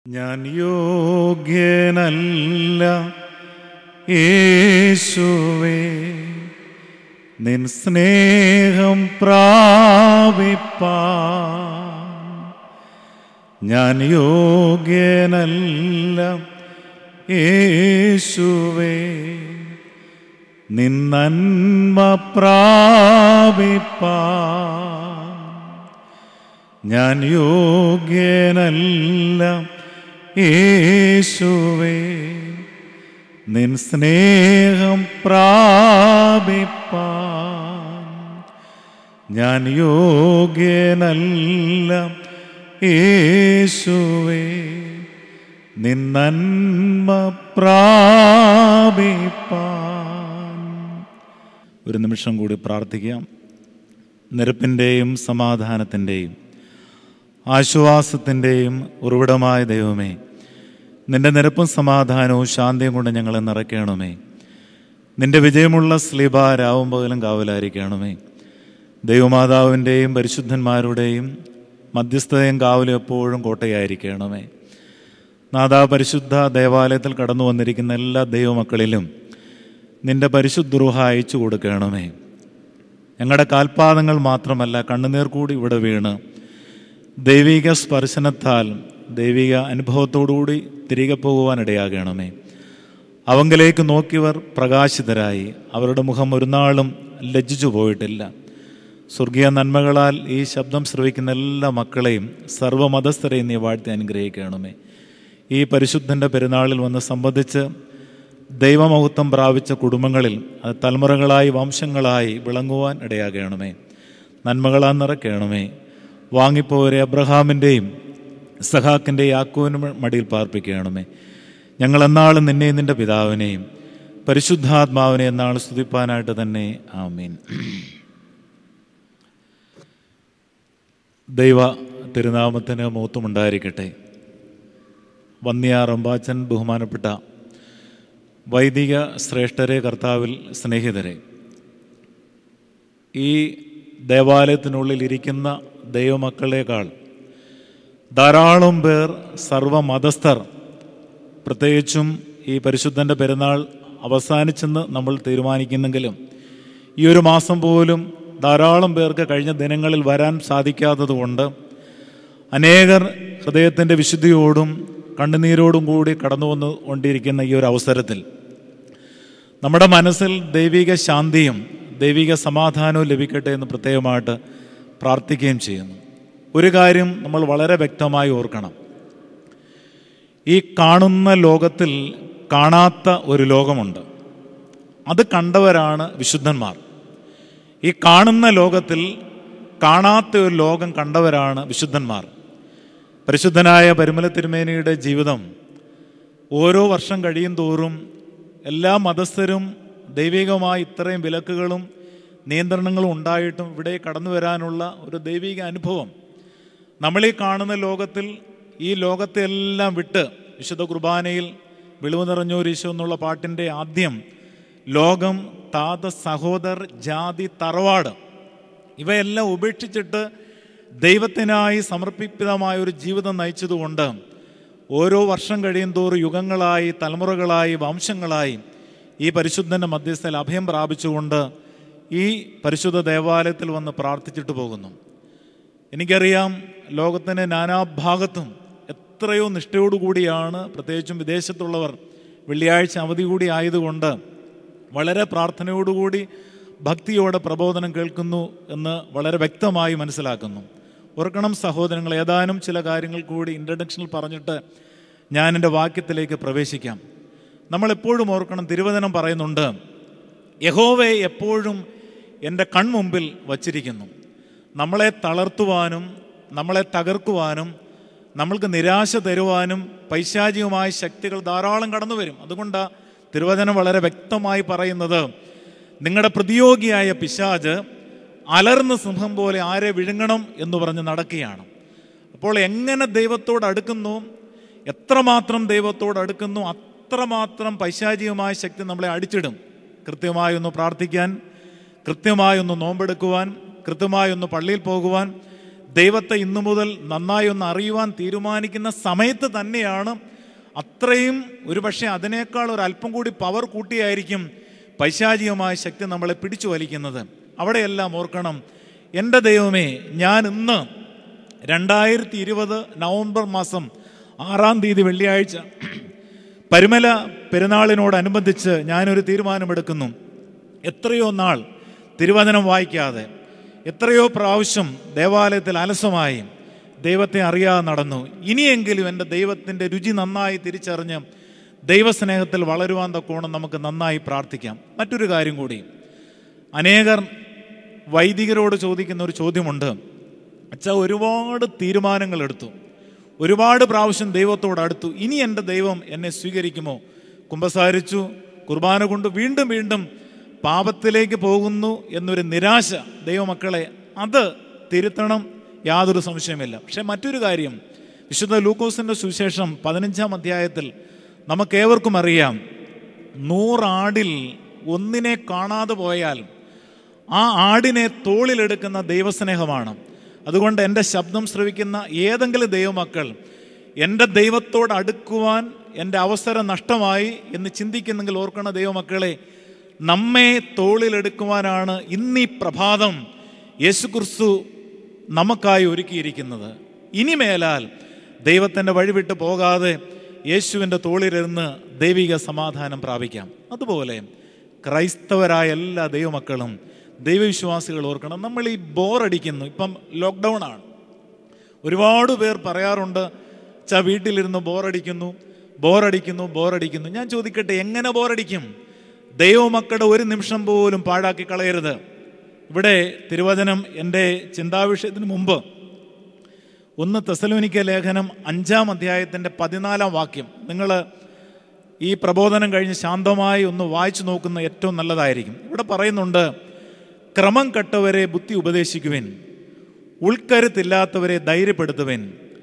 ഞാൻ യോഗ്യനല്ല യേശുവേ നിൻ സ്നേഹം പ്രാപിപ്പാ ഞാൻ യോഗ്യനല്ല യേശുവേ നിൻ നന്മ പ്രാപിപ്പാ ഞാൻ യോഗ്യനല്ല യേശുവേ നിൻ സ്നേഹം പ്രാപിപ്പാൻ ഞാൻ യോഗ്യനല്ല യേശുവേ നിൻ നന്മ പ്രാപിപ്പാൻ ഒരു നിമിഷം കൂടി പ്രാർത്ഥിക്കാം നിരപ്പിൻ്റെയും സമാധാനത്തിൻ്റെയും ആശ്വാസത്തിൻ്റെയും ഉറവിടമായ ദൈവമേ നിന്റെ നിരപ്പും സമാധാനവും ശാന്തിയും കൊണ്ട് ഞങ്ങളെ നിറയ്ക്കണമേ നിന്റെ വിജയമുള്ള സ്ലിബ രാവും പകലും കാവലായിരിക്കണമേ ദൈവമാതാവിൻ്റെയും പരിശുദ്ധന്മാരുടെയും മധ്യസ്ഥതയും കാവലും എപ്പോഴും കോട്ടയായിരിക്കണമേ നാദാ പരിശുദ്ധ ദേവാലയത്തിൽ കടന്നു വന്നിരിക്കുന്ന എല്ലാ ദൈവമക്കളിലും നിന്റെ പരിശുദ്ധ അയച്ചു കൊടുക്കണമേ ഞങ്ങളുടെ കാൽപാദങ്ങൾ മാത്രമല്ല കണ്ണുനീർ കൂടി ഇവിടെ വീണ് ദൈവിക സ്പർശനത്താൽ ദൈവിക അനുഭവത്തോടുകൂടി തിരികെ പോകുവാൻ ഇടയാകണമേ അവങ്കിലേക്ക് നോക്കിയവർ പ്രകാശിതരായി അവരുടെ മുഖം ഒരു നാളും ലജ്ജിച്ചു പോയിട്ടില്ല സ്വർഗീയ നന്മകളാൽ ഈ ശബ്ദം ശ്രവിക്കുന്ന എല്ലാ മക്കളെയും സർവ്വമതസ്ഥരെയും നീ വാഴ്ത്തി അനുഗ്രഹിക്കണമേ ഈ പരിശുദ്ധൻ്റെ പെരുന്നാളിൽ വന്ന് സംബന്ധിച്ച് ദൈവമഹത്വം പ്രാപിച്ച കുടുംബങ്ങളിൽ അത് തലമുറകളായി വംശങ്ങളായി വിളങ്ങുവാൻ ഇടയാകണമേ നന്മകളാൽ നിറയ്ക്കണമേ വാങ്ങിപ്പോരെ അബ്രഹാമിൻ്റെയും സഹാക്കിൻ്റെയും യാക്കോവിനും മടിയിൽ പാർപ്പിക്കണമേ ഞങ്ങൾ എന്നാളും നിന്നെയും നിന്റെ പിതാവിനെയും പരിശുദ്ധാത്മാവിനെ എന്നാൾ സ്തുതിപ്പാനായിട്ട് തന്നെ ആമീൻ ദൈവ തിരുനാമത്തിന് മൂത്തുമുണ്ടായിരിക്കട്ടെ വന്യ റമ്പാച്ചൻ ബഹുമാനപ്പെട്ട വൈദിക ശ്രേഷ്ഠരെ കർത്താവിൽ സ്നേഹിതരെ ഈ ദേവാലയത്തിനുള്ളിൽ ഇരിക്കുന്ന ദൈവമക്കളേക്കാൾ ധാരാളം പേർ സർവമതസ്ഥർ പ്രത്യേകിച്ചും ഈ പരിശുദ്ധൻ്റെ പെരുന്നാൾ അവസാനിച്ചെന്ന് നമ്മൾ തീരുമാനിക്കുന്നെങ്കിലും ഈ ഒരു മാസം പോലും ധാരാളം പേർക്ക് കഴിഞ്ഞ ദിനങ്ങളിൽ വരാൻ സാധിക്കാത്തതുകൊണ്ട് അനേകർ ഹൃദയത്തിൻ്റെ വിശുദ്ധിയോടും കണ്ണുനീരോടും കൂടി കടന്നു വന്നു കൊണ്ടിരിക്കുന്ന ഈ ഒരു അവസരത്തിൽ നമ്മുടെ മനസ്സിൽ ദൈവിക ശാന്തിയും ദൈവിക സമാധാനവും ലഭിക്കട്ടെ എന്ന് പ്രത്യേകമായിട്ട് പ്രാർത്ഥിക്കുകയും ചെയ്യുന്നു ഒരു കാര്യം നമ്മൾ വളരെ വ്യക്തമായി ഓർക്കണം ഈ കാണുന്ന ലോകത്തിൽ കാണാത്ത ഒരു ലോകമുണ്ട് അത് കണ്ടവരാണ് വിശുദ്ധന്മാർ ഈ കാണുന്ന ലോകത്തിൽ കാണാത്ത ഒരു ലോകം കണ്ടവരാണ് വിശുദ്ധന്മാർ പരിശുദ്ധനായ പരിമല തിരുമേനിയുടെ ജീവിതം ഓരോ വർഷം കഴിയും തോറും എല്ലാ മതസ്ഥരും ദൈവികമായ ഇത്രയും വിലക്കുകളും നിയന്ത്രണങ്ങളും ഉണ്ടായിട്ടും ഇവിടെ കടന്നു വരാനുള്ള ഒരു ദൈവിക അനുഭവം നമ്മളീ കാണുന്ന ലോകത്തിൽ ഈ ലോകത്തെ എല്ലാം വിട്ട് വിശുദ്ധ കുർബാനയിൽ വിളിവ് നിറഞ്ഞോരീശോ എന്നുള്ള പാട്ടിൻ്റെ ആദ്യം ലോകം താത സഹോദർ ജാതി തറവാട് ഇവയെല്ലാം ഉപേക്ഷിച്ചിട്ട് ദൈവത്തിനായി സമർപ്പിതമായ ഒരു ജീവിതം നയിച്ചതുകൊണ്ട് ഓരോ വർഷം കഴിയും തോറും യുഗങ്ങളായി തലമുറകളായി വംശങ്ങളായി ഈ പരിശുദ്ധൻ്റെ മധ്യസ്ഥയിൽ അഭയം പ്രാപിച്ചുകൊണ്ട് ഈ പരിശുദ്ധ ദേവാലയത്തിൽ വന്ന് പ്രാർത്ഥിച്ചിട്ട് പോകുന്നു എനിക്കറിയാം ലോകത്തിൻ്റെ നാനാഭാഗത്തും എത്രയോ നിഷ്ഠയോടുകൂടിയാണ് പ്രത്യേകിച്ചും വിദേശത്തുള്ളവർ വെള്ളിയാഴ്ച അവധി കൂടി ആയതുകൊണ്ട് വളരെ പ്രാർത്ഥനയോടുകൂടി ഭക്തിയോടെ പ്രബോധനം കേൾക്കുന്നു എന്ന് വളരെ വ്യക്തമായി മനസ്സിലാക്കുന്നു ഓർക്കണം സഹോദരങ്ങൾ ഏതാനും ചില കാര്യങ്ങൾ കൂടി ഇൻട്രഡക്ഷനിൽ പറഞ്ഞിട്ട് ഞാൻ എൻ്റെ വാക്യത്തിലേക്ക് പ്രവേശിക്കാം നമ്മൾ എപ്പോഴും ഓർക്കണം തിരുവചനം പറയുന്നുണ്ട് യഹോവയെ എപ്പോഴും എൻ്റെ കൺമുമ്പിൽ വച്ചിരിക്കുന്നു നമ്മളെ തളർത്തുവാനും നമ്മളെ തകർക്കുവാനും നമ്മൾക്ക് നിരാശ തരുവാനും പൈശാചികമായ ശക്തികൾ ധാരാളം കടന്നു വരും അതുകൊണ്ട് തിരുവചനം വളരെ വ്യക്തമായി പറയുന്നത് നിങ്ങളുടെ പ്രതിയോഗിയായ പിശാജ് അലർന്ന സിംഹം പോലെ ആരെ വിഴുങ്ങണം എന്ന് പറഞ്ഞ് നടക്കുകയാണ് അപ്പോൾ എങ്ങനെ ദൈവത്തോട് അടുക്കുന്നു എത്രമാത്രം ദൈവത്തോട് അടുക്കുന്നു അത്രമാത്രം പൈശാചികമായ ശക്തി നമ്മളെ അടിച്ചിടും കൃത്യമായി ഒന്ന് പ്രാർത്ഥിക്കാൻ കൃത്യമായി ഒന്ന് നോമ്പെടുക്കുവാൻ കൃത്യമായി ഒന്ന് പള്ളിയിൽ പോകുവാൻ ദൈവത്തെ ഇന്നു മുതൽ നന്നായി ഒന്ന് അറിയുവാൻ തീരുമാനിക്കുന്ന സമയത്ത് തന്നെയാണ് അത്രയും ഒരുപക്ഷെ അതിനേക്കാൾ ഒരു അല്പം കൂടി പവർ കൂട്ടിയായിരിക്കും പൈശാചികമായ ശക്തി നമ്മളെ പിടിച്ചു വലിക്കുന്നത് അവിടെയെല്ലാം ഓർക്കണം എൻ്റെ ദൈവമേ ഞാൻ ഇന്ന് രണ്ടായിരത്തി ഇരുപത് നവംബർ മാസം ആറാം തീയതി വെള്ളിയാഴ്ച പരുമല പെരുന്നാളിനോടനുബന്ധിച്ച് ഞാനൊരു തീരുമാനമെടുക്കുന്നു എത്രയോ നാൾ തിരുവചനം വായിക്കാതെ എത്രയോ പ്രാവശ്യം ദേവാലയത്തിൽ അലസമായി ദൈവത്തെ അറിയാതെ നടന്നു ഇനിയെങ്കിലും എൻ്റെ ദൈവത്തിൻ്റെ രുചി നന്നായി തിരിച്ചറിഞ്ഞ് ദൈവസ്നേഹത്തിൽ വളരുവാൻ തക്കോണം നമുക്ക് നന്നായി പ്രാർത്ഥിക്കാം മറ്റൊരു കാര്യം കൂടി അനേകർ വൈദികരോട് ചോദിക്കുന്ന ഒരു ചോദ്യമുണ്ട് അച്ഛാ ഒരുപാട് തീരുമാനങ്ങൾ എടുത്തു ഒരുപാട് പ്രാവശ്യം ദൈവത്തോട് അടുത്തു ഇനി എൻ്റെ ദൈവം എന്നെ സ്വീകരിക്കുമോ കുമ്പസാരിച്ചു കുർബാന കൊണ്ട് വീണ്ടും വീണ്ടും പാപത്തിലേക്ക് പോകുന്നു എന്നൊരു നിരാശ ദൈവമക്കളെ അത് തിരുത്തണം യാതൊരു സംശയമില്ല പക്ഷെ മറ്റൊരു കാര്യം വിശുദ്ധ ലൂക്കോസിന്റെ സുവിശേഷം പതിനഞ്ചാം അധ്യായത്തിൽ നമുക്കേവർക്കും അറിയാം നൂറാടിൽ ഒന്നിനെ കാണാതെ പോയാൽ ആ ആടിനെ തോളിലെടുക്കുന്ന ദൈവസ്നേഹമാണ് അതുകൊണ്ട് എൻ്റെ ശബ്ദം ശ്രവിക്കുന്ന ഏതെങ്കിലും ദൈവമക്കൾ എൻ്റെ ദൈവത്തോട് അടുക്കുവാൻ എൻ്റെ അവസരം നഷ്ടമായി എന്ന് ചിന്തിക്കുന്നെങ്കിൽ ഓർക്കണ ദൈവമക്കളെ നമ്മെ തോളിലെടുക്കുവാനാണ് ഇന്നീ പ്രഭാതം യേശുക്രിസ്തു നമുക്കായി ഒരുക്കിയിരിക്കുന്നത് ഇനിമേലാൽ ദൈവത്തിൻ്റെ വഴിവിട്ട് പോകാതെ യേശുവിൻ്റെ തോളിലിരുന്ന് ദൈവിക സമാധാനം പ്രാപിക്കാം അതുപോലെ ക്രൈസ്തവരായ എല്ലാ ദൈവമക്കളും ദൈവവിശ്വാസികൾ ഓർക്കണം നമ്മൾ ഈ ബോറടിക്കുന്നു ഇപ്പം ലോക്ക്ഡൗൺ ആണ് ഒരുപാട് പേർ പറയാറുണ്ട് ചാ വീട്ടിലിരുന്ന് ബോറടിക്കുന്നു ബോറടിക്കുന്നു ബോറടിക്കുന്നു ഞാൻ ചോദിക്കട്ടെ എങ്ങനെ ബോറടിക്കും ദൈവമക്കളുടെ ഒരു നിമിഷം പോലും പാഴാക്കി കളയരുത് ഇവിടെ തിരുവചനം എൻ്റെ ചിന്താവിഷയത്തിന് മുമ്പ് ഒന്ന് തെസലോനിക്ക ലേഖനം അഞ്ചാം അധ്യായത്തിൻ്റെ പതിനാലാം വാക്യം നിങ്ങൾ ഈ പ്രബോധനം കഴിഞ്ഞ് ശാന്തമായി ഒന്ന് വായിച്ചു നോക്കുന്ന ഏറ്റവും നല്ലതായിരിക്കും ഇവിടെ പറയുന്നുണ്ട് ക്രമം കെട്ടവരെ ബുദ്ധി ഉപദേശിക്കുവിൻ ഉൾക്കരുത്തില്ലാത്തവരെ ധൈര്യപ്പെടുത്തുവിൻ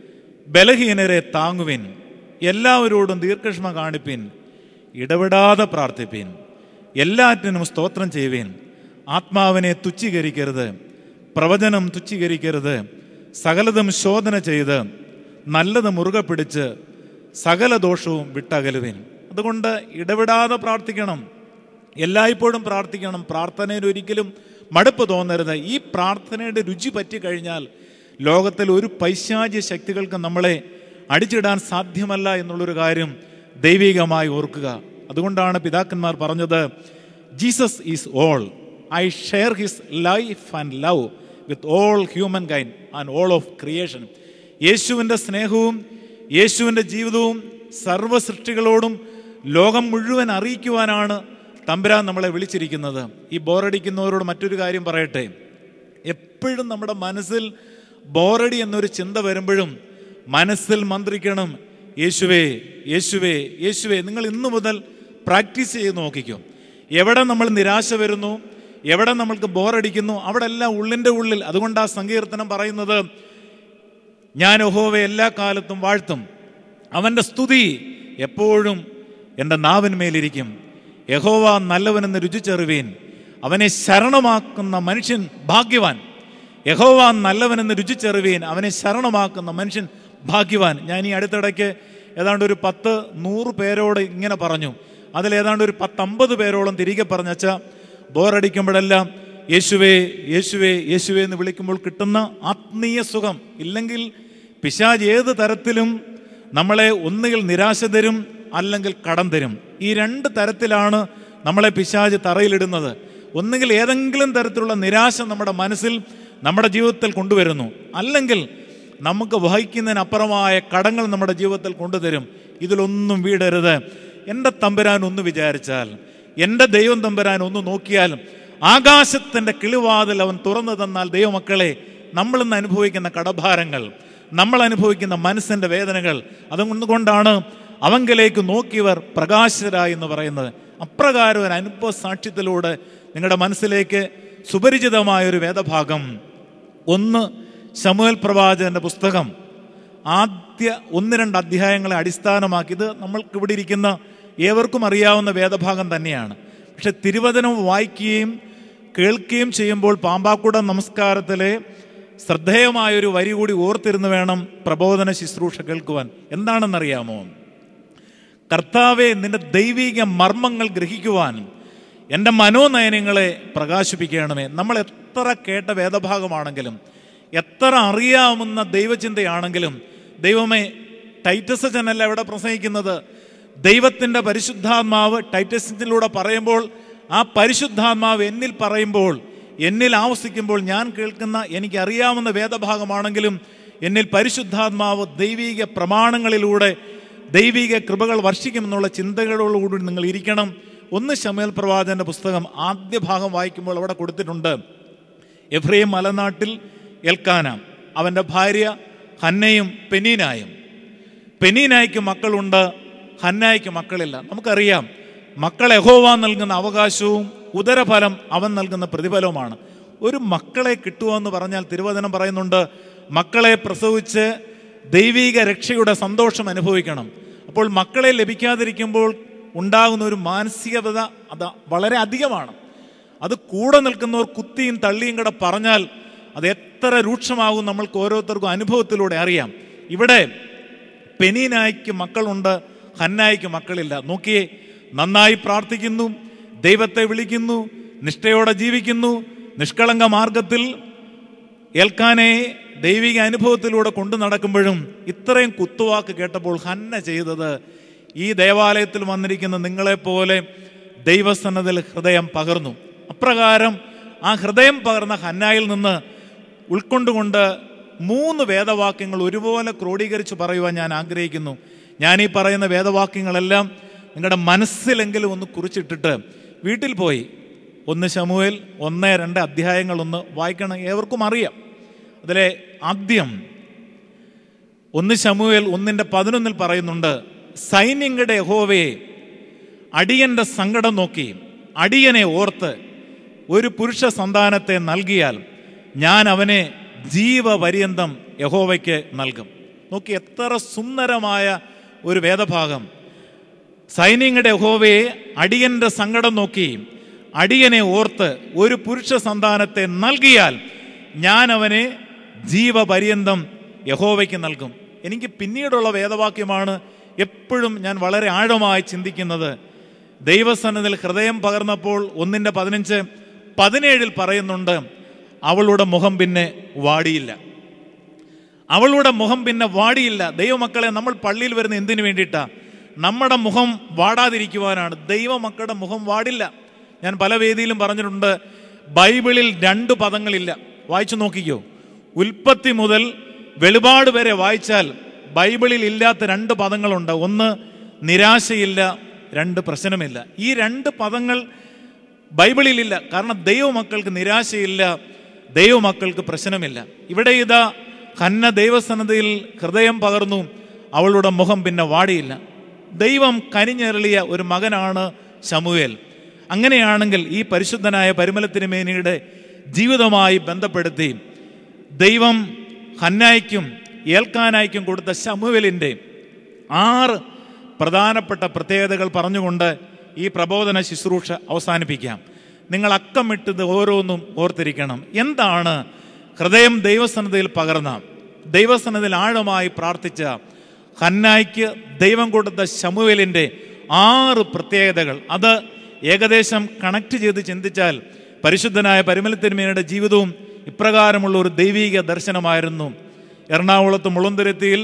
ബലഹീനരെ താങ്ങുവിൻ എല്ലാവരോടും ദീർഘക്ഷമ കാണിപ്പിൻ ഇടപെടാതെ പ്രാർത്ഥിപ്പിൻ എല്ലാറ്റിനും സ്തോത്രം ചെയ്യുവിൻ ആത്മാവിനെ തുച്ഛീകരിക്കരുത് പ്രവചനം തുച്ഛീകരിക്കരുത് സകലതും ശോധന ചെയ്ത് നല്ലത് മുറുകെ പിടിച്ച് സകല ദോഷവും വിട്ടകലുവിൻ അതുകൊണ്ട് ഇടപെടാതെ പ്രാർത്ഥിക്കണം എല്ലായ്പ്പോഴും പ്രാർത്ഥിക്കണം പ്രാർത്ഥനയിൽ ഒരിക്കലും മടുപ്പ് തോന്നരുത് ഈ പ്രാർത്ഥനയുടെ രുചി പറ്റിക്കഴിഞ്ഞാൽ ലോകത്തിൽ ഒരു പൈശാചി ശക്തികൾക്ക് നമ്മളെ അടിച്ചിടാൻ സാധ്യമല്ല എന്നുള്ളൊരു കാര്യം ദൈവികമായി ഓർക്കുക അതുകൊണ്ടാണ് പിതാക്കന്മാർ പറഞ്ഞത് Jesus is all I share his life and love with all human kind and all of creation യേശുവിൻ്റെ സ്നേഹവും യേശുവിൻ്റെ ജീവിതവും സർവ്വ സൃഷ്ടികളോടും ലോകം മുഴുവൻ അറിയിക്കുവാനാണ് തമ്പുരാൻ നമ്മളെ വിളിച്ചിരിക്കുന്നത് ഈ ബോറടിക്കുന്നവരോട് മറ്റൊരു കാര്യം പറയട്ടെ എപ്പോഴും നമ്മുടെ മനസ്സിൽ ബോറടി എന്നൊരു ചിന്ത വരുമ്പോഴും മനസ്സിൽ മന്ത്രിക്കണം യേശുവേ യേശുവേ യേശുവേ നിങ്ങൾ ഇന്നു മുതൽ പ്രാക്ടീസ് ചെയ്ത് നോക്കിക്കും എവിടെ നമ്മൾ നിരാശ വരുന്നു എവിടെ നമ്മൾക്ക് ബോറടിക്കുന്നു അവിടെ എല്ലാം ഉള്ളിൻ്റെ ഉള്ളിൽ അതുകൊണ്ട് ആ സങ്കീർത്തനം പറയുന്നത് ഞാൻ യഹോവയെ എല്ലാ കാലത്തും വാഴ്ത്തും അവൻ്റെ സ്തുതി എപ്പോഴും എൻ്റെ നാവിന്മേലിരിക്കും യഹോവ നല്ലവനെന്ന് രുചിച്ചെറുവീൻ അവനെ ശരണമാക്കുന്ന മനുഷ്യൻ ഭാഗ്യവാൻ യഹോവ നല്ലവനെന്ന് രുചിച്ചെറുവീൻ അവനെ ശരണമാക്കുന്ന മനുഷ്യൻ ഭാഗ്യവാൻ ഞാൻ ഈ അടുത്തിടയ്ക്ക് ഏതാണ്ട് ഒരു പത്ത് നൂറ് പേരോട് ഇങ്ങനെ പറഞ്ഞു അതിൽ ഏതാണ്ട് ഒരു പത്തമ്പത് പേരോളം തിരികെ പറഞ്ഞച്ച ബോറടിക്കുമ്പോഴെല്ലാം യേശുവേ യേശുവേ യേശുവേ എന്ന് വിളിക്കുമ്പോൾ കിട്ടുന്ന ആത്മീയ സുഖം ഇല്ലെങ്കിൽ പിശാജ് ഏത് തരത്തിലും നമ്മളെ ഒന്നുകിൽ നിരാശ തരും അല്ലെങ്കിൽ കടം തരും ഈ രണ്ട് തരത്തിലാണ് നമ്മളെ പിശാജ് തറയിലിടുന്നത് ഒന്നുകിൽ ഏതെങ്കിലും തരത്തിലുള്ള നിരാശ നമ്മുടെ മനസ്സിൽ നമ്മുടെ ജീവിതത്തിൽ കൊണ്ടുവരുന്നു അല്ലെങ്കിൽ നമുക്ക് വഹിക്കുന്നതിനപ്പുറമായ കടങ്ങൾ നമ്മുടെ ജീവിതത്തിൽ കൊണ്ടുതരും ഇതിലൊന്നും വീടരുത് എൻ്റെ തമ്പുരാൻ ഒന്ന് വിചാരിച്ചാൽ എൻ്റെ ദൈവം തമ്പുരാൻ ഒന്ന് നോക്കിയാൽ ആകാശത്തിൻ്റെ കിളിവാതിൽ അവൻ തുറന്നു തന്നാൽ ദൈവമക്കളെ നമ്മളിന്ന് അനുഭവിക്കുന്ന കടഭാരങ്ങൾ നമ്മൾ അനുഭവിക്കുന്ന മനസ്സിൻ്റെ വേദനകൾ അതുകൊണ്ടാണ് അവങ്കിലേക്ക് നോക്കിയവർ പ്രകാശരായി എന്ന് പറയുന്നത് അപ്രകാരം ഒരു അനുഭവ സാക്ഷ്യത്തിലൂടെ നിങ്ങളുടെ മനസ്സിലേക്ക് സുപരിചിതമായ ഒരു വേദഭാഗം ഒന്ന് ശമുവൽ പ്രവാചകന്റെ പുസ്തകം ആദ്യ ഒന്ന് രണ്ട് അധ്യായങ്ങളെ അടിസ്ഥാനമാക്കി ഇത് നമ്മൾക്ക് ഇവിടെ ഇരിക്കുന്ന ഏവർക്കും അറിയാവുന്ന വേദഭാഗം തന്നെയാണ് പക്ഷെ തിരുവചനം വായിക്കുകയും കേൾക്കുകയും ചെയ്യുമ്പോൾ പാമ്പാക്കുട നമസ്കാരത്തിലെ ശ്രദ്ധേയമായൊരു വരി കൂടി ഓർത്തിരുന്ന് വേണം പ്രബോധന ശുശ്രൂഷ കേൾക്കുവാൻ എന്താണെന്നറിയാമോ കർത്താവെ നിന്റെ ദൈവിക മർമ്മങ്ങൾ ഗ്രഹിക്കുവാൻ എൻ്റെ മനോനയനങ്ങളെ പ്രകാശിപ്പിക്കണമേ നമ്മൾ എത്ര കേട്ട വേദഭാഗമാണെങ്കിലും എത്ര അറിയാവുന്ന ദൈവചിന്തയാണെങ്കിലും ദൈവമേ ടൈറ്റസ് ചെന്നല്ല ഇവിടെ പ്രസംഗിക്കുന്നത് ദൈവത്തിൻ്റെ പരിശുദ്ധാത്മാവ് ടൈറ്റസിലൂടെ പറയുമ്പോൾ ആ പരിശുദ്ധാത്മാവ് എന്നിൽ പറയുമ്പോൾ എന്നിൽ ആവസിക്കുമ്പോൾ ഞാൻ കേൾക്കുന്ന എനിക്കറിയാവുന്ന വേദഭാഗമാണെങ്കിലും എന്നിൽ പരിശുദ്ധാത്മാവ് ദൈവിക പ്രമാണങ്ങളിലൂടെ ദൈവിക കൃപകൾ വർഷിക്കുമെന്നുള്ള ചിന്തകളോടുകൂടി നിങ്ങൾ ഇരിക്കണം ഒന്ന് ശമേൽ പ്രവാചകന്റെ പുസ്തകം ആദ്യ ഭാഗം വായിക്കുമ്പോൾ അവിടെ കൊടുത്തിട്ടുണ്ട് എഫ്രൈം മലനാട്ടിൽ എൽക്കാന അവൻ്റെ ഭാര്യ ഹന്നയും പെനീനായും പെനീനായ്ക്ക് മക്കളുണ്ട് ഹന്നായ്ക്ക് മക്കളില്ല നമുക്കറിയാം മക്കൾ യഹോവ നൽകുന്ന അവകാശവും ഉദരഫലം അവൻ നൽകുന്ന പ്രതിഫലവുമാണ് ഒരു മക്കളെ കിട്ടുമെന്ന് പറഞ്ഞാൽ തിരുവചനം പറയുന്നുണ്ട് മക്കളെ പ്രസവിച്ച് ദൈവിക രക്ഷയുടെ സന്തോഷം അനുഭവിക്കണം അപ്പോൾ മക്കളെ ലഭിക്കാതിരിക്കുമ്പോൾ ഉണ്ടാകുന്ന ഒരു മാനസികത അത് വളരെ അധികമാണ് അത് കൂടെ നിൽക്കുന്നവർ കുത്തിയും തള്ളിയും കൂടെ പറഞ്ഞാൽ അത് എത്ര രൂക്ഷമാകും നമ്മൾക്ക് ഓരോരുത്തർക്കും അനുഭവത്തിലൂടെ അറിയാം ഇവിടെ പെനീനായ്ക്ക് മക്കളുണ്ട് ഹന്നായിക്ക് മക്കളില്ല നോക്കിയേ നന്നായി പ്രാർത്ഥിക്കുന്നു ദൈവത്തെ വിളിക്കുന്നു നിഷ്ഠയോടെ ജീവിക്കുന്നു നിഷ്കളങ്ക മാർഗത്തിൽ ഏൽക്കാനെ ദൈവിക അനുഭവത്തിലൂടെ കൊണ്ടു നടക്കുമ്പോഴും ഇത്രയും കുത്തുവാക്ക് കേട്ടപ്പോൾ ഹന്ന ചെയ്തത് ഈ ദേവാലയത്തിൽ വന്നിരിക്കുന്ന നിങ്ങളെപ്പോലെ ദൈവസന്നതിൽ ഹൃദയം പകർന്നു അപ്രകാരം ആ ഹൃദയം പകർന്ന ഹന്നായിൽ നിന്ന് ഉൾക്കൊണ്ടുകൊണ്ട് മൂന്ന് വേദവാക്യങ്ങൾ ഒരുപോലെ ക്രോഡീകരിച്ച് പറയുവാൻ ഞാൻ ആഗ്രഹിക്കുന്നു ഞാൻ ഈ പറയുന്ന വേദവാക്യങ്ങളെല്ലാം നിങ്ങളുടെ മനസ്സിലെങ്കിലും ഒന്ന് കുറിച്ചിട്ടിട്ട് വീട്ടിൽ പോയി ഒന്ന് ശമുവേൽ ഒന്ന് രണ്ട് അധ്യായങ്ങളൊന്ന് വായിക്കണം ഏവർക്കും അറിയാം അതിലെ ആദ്യം ഒന്ന് ശമുവേൽ ഒന്നിൻ്റെ പതിനൊന്നിൽ പറയുന്നുണ്ട് സൈന്യങ്ങളുടെ യഹോവയെ അടിയന്റെ സങ്കടം നോക്കി അടിയനെ ഓർത്ത് ഒരു പുരുഷ സന്താനത്തെ നൽകിയാൽ ഞാൻ അവനെ ജീവപര്യന്തം യഹോവയ്ക്ക് നൽകും നോക്കി എത്ര സുന്ദരമായ ഒരു വേദഭാഗം സൈന്യങ്ങളുടെ യഹോവയെ അടിയന്റെ സങ്കടം നോക്കി അടിയനെ ഓർത്ത് ഒരു പുരുഷ സന്താനത്തെ നൽകിയാൽ ഞാൻ അവനെ ജീവപര്യന്തം യഹോവയ്ക്ക് നൽകും എനിക്ക് പിന്നീടുള്ള വേദവാക്യമാണ് എപ്പോഴും ഞാൻ വളരെ ആഴമായി ചിന്തിക്കുന്നത് ദൈവസന്നതിൽ ഹൃദയം പകർന്നപ്പോൾ ഒന്നിൻ്റെ പതിനഞ്ച് പതിനേഴിൽ പറയുന്നുണ്ട് അവളുടെ മുഖം പിന്നെ വാടിയില്ല അവളുടെ മുഖം പിന്നെ വാടിയില്ല ദൈവമക്കളെ നമ്മൾ പള്ളിയിൽ വരുന്ന എന്തിനു വേണ്ടിയിട്ടാ നമ്മുടെ മുഖം വാടാതിരിക്കുവാനാണ് ദൈവമക്കളുടെ മുഖം വാടില്ല ഞാൻ പല വേദിയിലും പറഞ്ഞിട്ടുണ്ട് ബൈബിളിൽ രണ്ട് പദങ്ങളില്ല വായിച്ചു നോക്കിക്കോ ഉൽപ്പത്തി മുതൽ വെളിപാട് വരെ വായിച്ചാൽ ബൈബിളിൽ ഇല്ലാത്ത രണ്ട് പദങ്ങളുണ്ട് ഒന്ന് നിരാശയില്ല രണ്ട് പ്രശ്നമില്ല ഈ രണ്ട് പദങ്ങൾ ബൈബിളിലില്ല കാരണം ദൈവമക്കൾക്ക് നിരാശയില്ല ദൈവമക്കൾക്ക് പ്രശ്നമില്ല ഇവിടെ ഇതാ ഹന്ന ദൈവസന്നതയിൽ ഹൃദയം പകർന്നു അവളുടെ മുഖം പിന്നെ വാടിയില്ല ദൈവം കനിഞ്ഞെരളിയ ഒരു മകനാണ് ശമുവേൽ അങ്ങനെയാണെങ്കിൽ ഈ പരിശുദ്ധനായ പരിമല തിരുമേനിയുടെ ജീവിതമായി ബന്ധപ്പെടുത്തി ദൈവം ഹന്നായ്ക്കും ഏൽക്കാനായ്ക്കും കൊടുത്ത ശമുവേലിൻ്റെ ആറ് പ്രധാനപ്പെട്ട പ്രത്യേകതകൾ പറഞ്ഞുകൊണ്ട് ഈ പ്രബോധന ശുശ്രൂഷ അവസാനിപ്പിക്കാം നിങ്ങൾ അക്കമിട്ടത് ഓരോന്നും ഓർത്തിരിക്കണം എന്താണ് ഹൃദയം ദൈവസന്നതയിൽ പകർന്ന ദൈവസന്നതയിൽ ആഴമായി പ്രാർത്ഥിച്ച ഹന്നായ്ക്ക് ദൈവം കൊടുത്ത ശമുവേലിൻ്റെ ആറ് പ്രത്യേകതകൾ അത് ഏകദേശം കണക്ട് ചെയ്ത് ചിന്തിച്ചാൽ പരിശുദ്ധനായ പരിമല തിരുമേനിയുടെ ജീവിതവും ഇപ്രകാരമുള്ള ഒരു ദൈവീക ദർശനമായിരുന്നു എറണാകുളത്ത് മുളന്തുരുത്തിയിൽ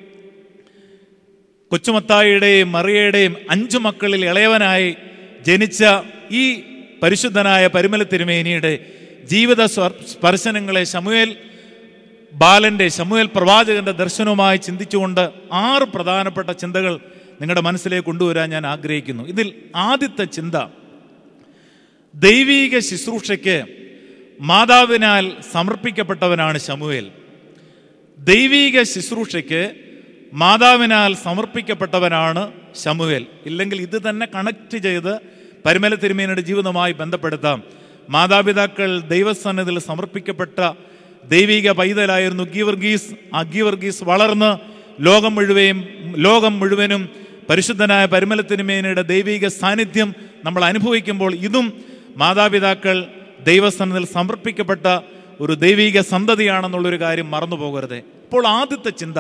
കൊച്ചുമത്തായിയുടെയും മറിയയുടെയും അഞ്ചു മക്കളിൽ ഇളയവനായി ജനിച്ച ഈ പരിശുദ്ധനായ പരിമല തിരുമേനിയുടെ ജീവിത സ്വ- സ്പർശനങ്ങളെ ശമുവേൽ ബാലന്റെ ശമുവേൽ പ്രവാചകന്റെ ദർശനവുമായി ചിന്തിച്ചുകൊണ്ട് ആറ് പ്രധാനപ്പെട്ട ചിന്തകൾ നിങ്ങളുടെ മനസ്സിലേക്ക് കൊണ്ടുവരാൻ ഞാൻ ആഗ്രഹിക്കുന്നു ഇതിൽ ആദ്യത്തെ ചിന്ത ദൈവീക ശുശ്രൂഷയ്ക്ക് മാതാവിനാൽ സമർപ്പിക്കപ്പെട്ടവനാണ് ശമുവേൽ ദൈവീക ശുശ്രൂഷയ്ക്ക് മാതാവിനാൽ സമർപ്പിക്കപ്പെട്ടവനാണ് ശമുവേൽ ഇല്ലെങ്കിൽ ഇത് തന്നെ കണക്ട് ചെയ്ത് പരിമല തിരുമേനിയുടെ ജീവിതവുമായി ബന്ധപ്പെടുത്താം മാതാപിതാക്കൾ ദൈവസന്നിധിയിൽ സമർപ്പിക്കപ്പെട്ട ദൈവിക പൈതലായിരുന്നു ഗീവർഗീസ് ആ ഗീവർഗീസ് വളർന്ന് ലോകം മുഴുവനും ലോകം മുഴുവനും പരിശുദ്ധനായ പരിമല തിരുമേനിയുടെ ദൈവിക സാന്നിധ്യം നമ്മൾ അനുഭവിക്കുമ്പോൾ ഇതും മാതാപിതാക്കൾ ദൈവസന്നിധിയിൽ സമർപ്പിക്കപ്പെട്ട ഒരു ദൈവിക സന്തതിയാണെന്നുള്ളൊരു കാര്യം മറന്നു പോകരുത് അപ്പോൾ ആദ്യത്തെ ചിന്ത